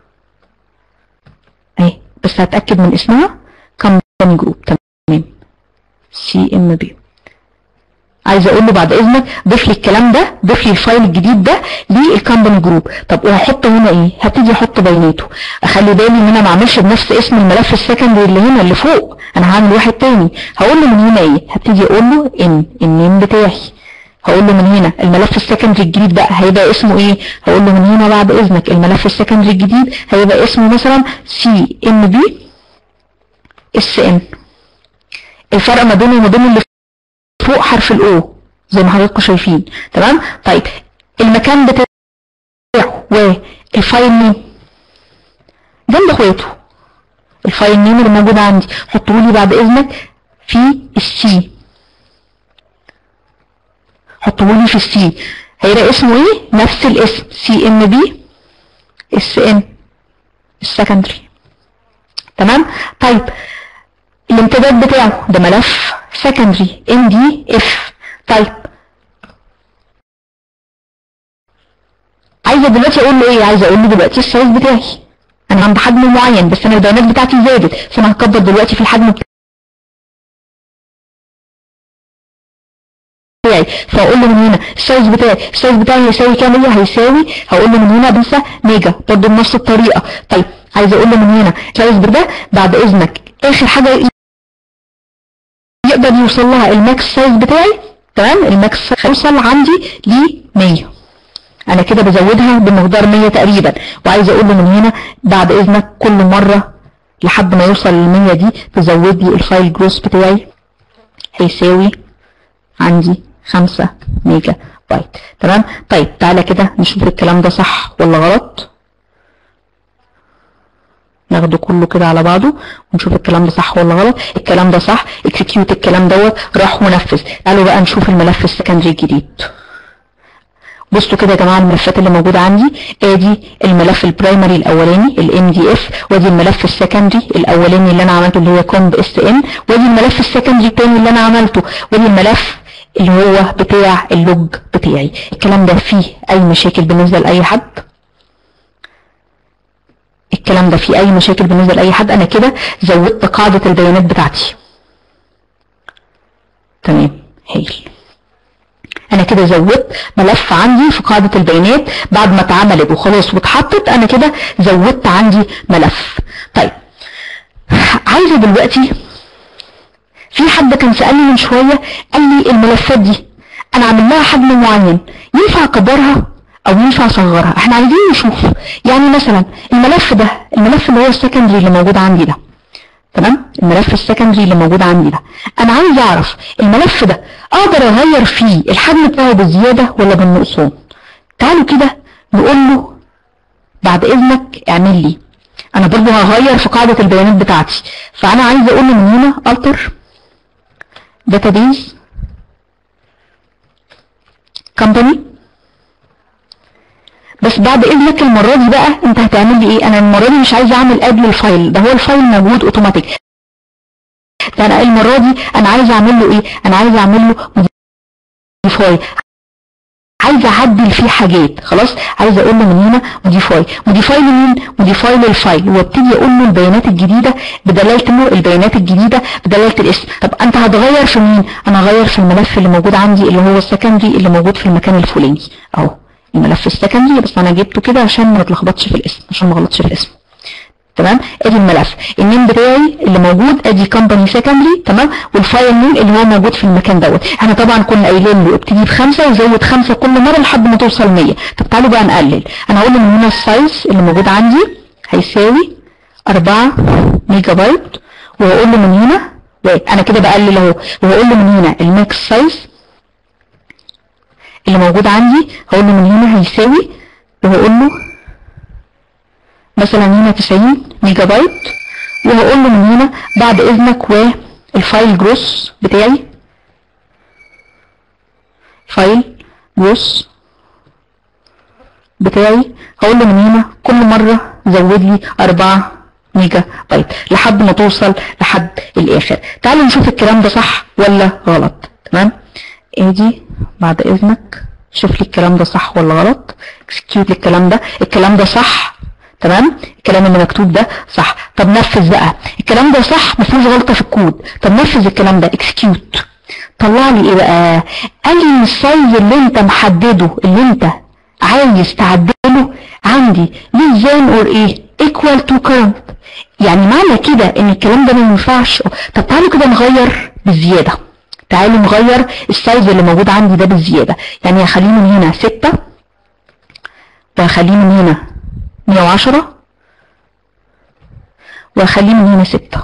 اهي بس هتاكد من اسمها كومباني جروب تمام سي ام بي عايزه اقول له بعد اذنك ضيف لي الكلام ده ضيف لي الفايل الجديد ده للكومباني جروب طب وهحط هنا ايه هبتدي احط بياناته اخلي بالي ان انا ما اعملش بنفس اسم الملف السكندري اللي هنا اللي فوق انا هعمل واحد تاني هقول له من هنا ايه هبتدي اقول له ان النيم بتاعي هقول له من هنا الملف السكندري الجديد بقى هيبقى اسمه ايه هقول له من هنا بعد اذنك الملف السكندري الجديد هيبقى اسمه مثلا سي ام بي اس ان الفرق ما بينه وما بين اللي فوق حرف الاو زي ما حضراتكم شايفين تمام طيب المكان بتاعه والفايل نيم جنب اخواته الفايل نيم اللي موجود عندي حطه لي بعد اذنك في السي حطه لي في السي هيبقى اسمه ايه نفس الاسم سي ام بي اس ان السكندري تمام طيب الامتداد بتاعه ده ملف سكندري ام دي اف طيب عايزه دلوقتي اقول له ايه عايزه اقول له دلوقتي السايز بتاعي انا عند حجم معين بس انا البيانات بتاعتي زادت فانا هكبر دلوقتي في الحجم بتاعي فاقول له من هنا السايز بتاعي السايز بتاعي هيساوي كام هي هيساوي هقول له من هنا بنسى ميجا برضه بنفس الطريقه طيب عايزه اقول له من هنا السايز ده بعد اذنك اخر حاجه يقدر يوصل لها الماكس سايز بتاعي تمام الماكس هيوصل عندي ل 100 انا كده بزودها بمقدار 100 تقريبا وعايزه اقول له من هنا بعد اذنك كل مره لحد ما يوصل لل 100 دي تزود لي الفايل جروس بتاعي هيساوي عندي 5 ميجا بايت تمام طيب تعالى كده نشوف الكلام ده صح ولا غلط ناخده كله كده على بعضه ونشوف الكلام ده صح ولا غلط الكلام ده صح اكسكيوت الكلام دوت راح ونفذ تعالوا بقى نشوف الملف السكندري الجديد بصوا كده يا جماعه الملفات اللي موجوده عندي ادي الملف البرايمري الاولاني الام دي اف وادي الملف السكندري الاولاني اللي انا عملته اللي هو كومب اس ان وادي الملف السكندري الثاني اللي انا عملته وادي الملف اللي هو بتاع اللوج بتاعي الكلام ده فيه اي مشاكل بالنسبه لاي حد الكلام ده فيه اي مشاكل بالنسبه لاي حد انا كده زودت قاعده البيانات بتاعتي تمام هايل انا كده زودت ملف عندي في قاعدة البيانات بعد ما اتعملت وخلاص واتحطت انا كده زودت عندي ملف طيب عايزة دلوقتي في حد كان سألني من شوية قال لي الملفات دي انا عامل لها حجم معين ينفع اكبرها او ينفع اصغرها احنا عايزين نشوف يعني مثلا الملف ده الملف اللي هو السكندري اللي موجود عندي ده تمام الملف السكندري اللي موجود عندي ده انا عايز اعرف الملف ده اقدر اغير فيه الحجم بتاعه بالزيادة ولا بالنقصان تعالوا كده نقول له بعد اذنك اعمل لي انا برضو هغير في قاعدة البيانات بتاعتي فانا عايز اقول له من هنا alter database company بس بعد اذنك المرة دي بقى انت هتعمل لي ايه انا المرة دي مش عايز اعمل اد للفايل ده هو الفايل موجود اوتوماتيك ده انا المرة دي انا عايز اعمل له ايه انا عايز اعمل له موديفاي عايز اعدل فيه حاجات خلاص عايز اقول له من هنا موديفاي موديفاي لمين موديفاي للفايل وابتدي اقول له البيانات الجديده بدلاله له البيانات الجديده بدلاله الاسم طب انت هتغير في مين انا هغير في الملف اللي موجود عندي اللي هو السكندري اللي موجود في المكان الفلاني اهو الملف السكندري بس انا جبته كده عشان ما اتلخبطش في الاسم عشان ما اغلطش في الاسم تمام ادي الملف النيم بتاعي اللي موجود ادي كومباني سكندري تمام والفايل نيم اللي هو موجود في المكان دوت احنا طبعا كنا قايلين له ابتدي بخمسه وزود خمسه كل مره لحد ما توصل 100 طب تعالوا بقى نقلل انا هقول له من هنا السايز اللي موجود عندي هيساوي 4 ميجا بايت وهقول له من هنا انا كده بقلل اهو وهقول له من هنا الماكس سايز اللي موجود عندي هقول له من هنا هيساوي وهقول له مثلا هنا 90 ميجا بايت وهقول له من هنا بعد اذنك والفايل جروس بتاعي فايل جروس بتاعي هقول له من هنا كل مرة زود لي 4 ميجا بايت لحد ما توصل لحد الاخر تعالوا نشوف الكلام ده صح ولا غلط تمام ادي بعد اذنك شوف لي الكلام ده صح ولا غلط اكسكيوت لي الكلام ده الكلام ده صح تمام الكلام اللي مكتوب ده صح طب نفذ بقى الكلام ده صح ما فيهوش غلطه في الكود طب نفذ الكلام ده اكسكيوت طلع لي ايه بقى قال لي ان السايز اللي انت محدده اللي انت عايز تعدله عندي less than or ايه equal to current يعني معنى كده ان الكلام ده ما ينفعش طب تعالوا كده نغير بالزياده تعالوا نغير السايز اللي موجود عندي ده بالزياده يعني هخليه من هنا 6 وهخليه من هنا 110 واخليه من هنا 6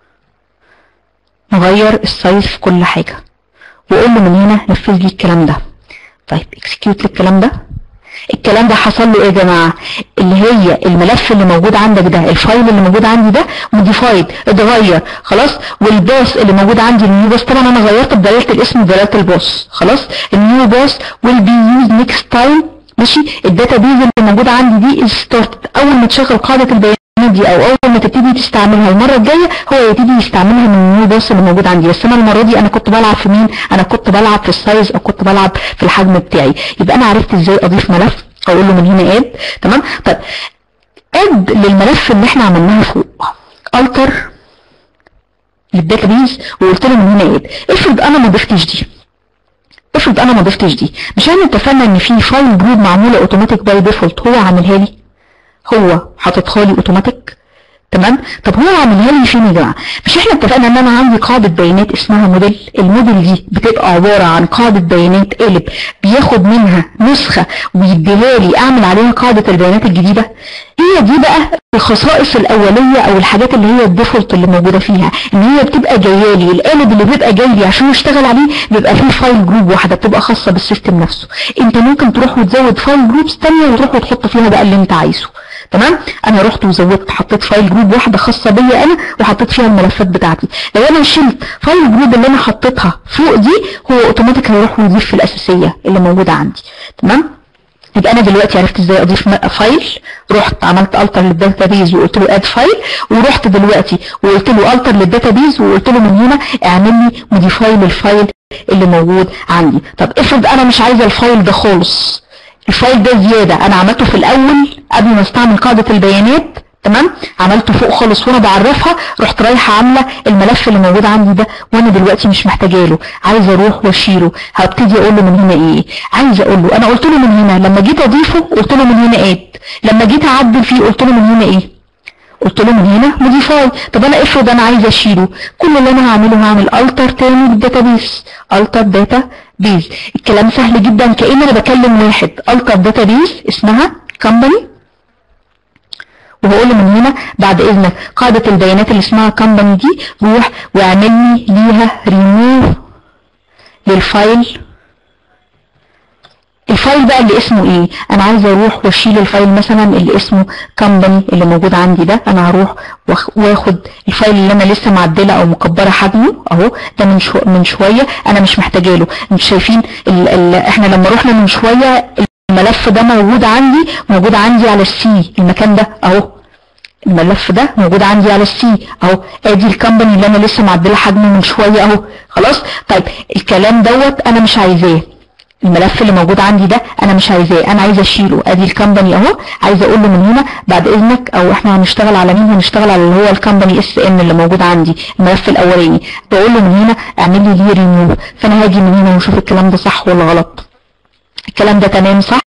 نغير السايز في كل حاجة واقول له من هنا نفذ لي الكلام ده طيب اكسكيوت لي الكلام ده الكلام ده حصل له ايه يا جماعه اللي هي الملف اللي موجود عندك ده الفايل اللي موجود عندي ده موديفايد اتغير خلاص والباص اللي موجود عندي النيو باص طبعا انا غيرت بدلاله الاسم بدلاله الباص خلاص النيو باص will be used next time ماشي الداتا بيز اللي موجوده عندي دي ستارت اول ما تشغل قاعده البيانات دي او اول ما تبتدي تستعملها المره الجايه هو يبتدي يستعملها من النيو باص اللي موجود عندي بس انا المره دي انا كنت بلعب في مين انا كنت بلعب في السايز او كنت بلعب في الحجم بتاعي يبقى انا عرفت ازاي اضيف ملف اقول له من هنا اد تمام طيب اد للملف اللي احنا عملناه فوق التر للداتابيز وقلت له من هنا اد افرض انا ما ضفتش دي افرض انا ما ضفتش دي مش احنا اتفقنا ان في فايل جروب معموله اوتوماتيك باي ديفولت هو عاملها لي هو حاططها لي اوتوماتيك تمام طب هو عاملها لي فين يا جماعه مش احنا اتفقنا ان انا عندي قاعده بيانات اسمها موديل الموديل دي بتبقى عباره عن قاعده بيانات قالب بياخد منها نسخه ويديها لي اعمل عليها قاعده البيانات الجديده هي دي بقى الخصائص الاوليه او الحاجات اللي هي الديفولت اللي موجوده فيها ان هي بتبقى جايه لي القالب اللي بيبقى جاي لي عشان اشتغل عليه بيبقى فيه فايل جروب واحده بتبقى خاصه بالسيستم نفسه انت ممكن تروح وتزود فايل جروبس ثانيه وتروح وتحط فيها بقى اللي انت عايزه تمام انا رحت وزودت حطيت فايل جروب واحده خاصه بيا انا وحطيت فيها الملفات بتاعتي لو انا شلت فايل جروب اللي انا حطيتها فوق دي هو اوتوماتيك هيروح ويضيف في الاساسيه اللي موجوده عندي تمام يبقى انا دلوقتي عرفت ازاي اضيف م- فايل رحت عملت التر للداتابيز وقلت له اد فايل ورحت دلوقتي وقلت له التر للداتابيز وقلت له من هنا اعمل لي موديفاي للفايل اللي موجود عندي طب افرض انا مش عايزه الفايل ده خالص الفايل ده زياده انا عملته في الاول قبل ما استعمل قاعده البيانات تمام عملته فوق خالص وانا بعرفها رحت رايحه عامله الملف اللي موجود عندي ده وانا دلوقتي مش محتاجه له عايزه اروح واشيله هبتدي اقول له من هنا ايه عايزه اقول له انا قلت له من هنا لما جيت اضيفه قلت له من هنا اد لما جيت اعدل فيه قلت له من هنا ايه قلت له من هنا موديفاي طب انا افرض انا عايزه اشيله كل اللي انا هعمله هعمل التر تاني بالداتابيس التر داتا بيز الكلام سهل جدا كأن انا بكلم واحد التر داتابيس اسمها كمباني وهقول له من هنا بعد اذنك قاعدة البيانات اللي اسمها كمباني دي روح واعمل لي ليها ريموف للفايل الفايل بقى اللي اسمه ايه انا عايزه اروح واشيل الفايل مثلا اللي اسمه كمباني اللي موجود عندي ده انا هروح واخ- واخد الفايل اللي انا لسه معدله او مكبره حجمه اهو ده من شو من شويه انا مش محتاجه له انتوا شايفين ال ال احنا لما رحنا من شويه الملف ده موجود عندي موجود عندي على السي المكان ده اهو الملف ده موجود عندي على السي اهو ادي الكمباني اللي انا لسه معدله حجمه من شويه اهو خلاص طيب الكلام دوت انا مش عايزاه الملف اللي موجود عندي ده انا مش عايزاه انا عايزه اشيله ادي الكمباني اهو عايزه اقول له من هنا بعد اذنك او احنا هنشتغل على مين هنشتغل على اللي هو الكمباني اس ان اللي موجود عندي الملف الاولاني بقول له من هنا اعمل لي ليه ريموف فانا هاجي من هنا واشوف الكلام ده صح ولا غلط الكلام ده تمام صح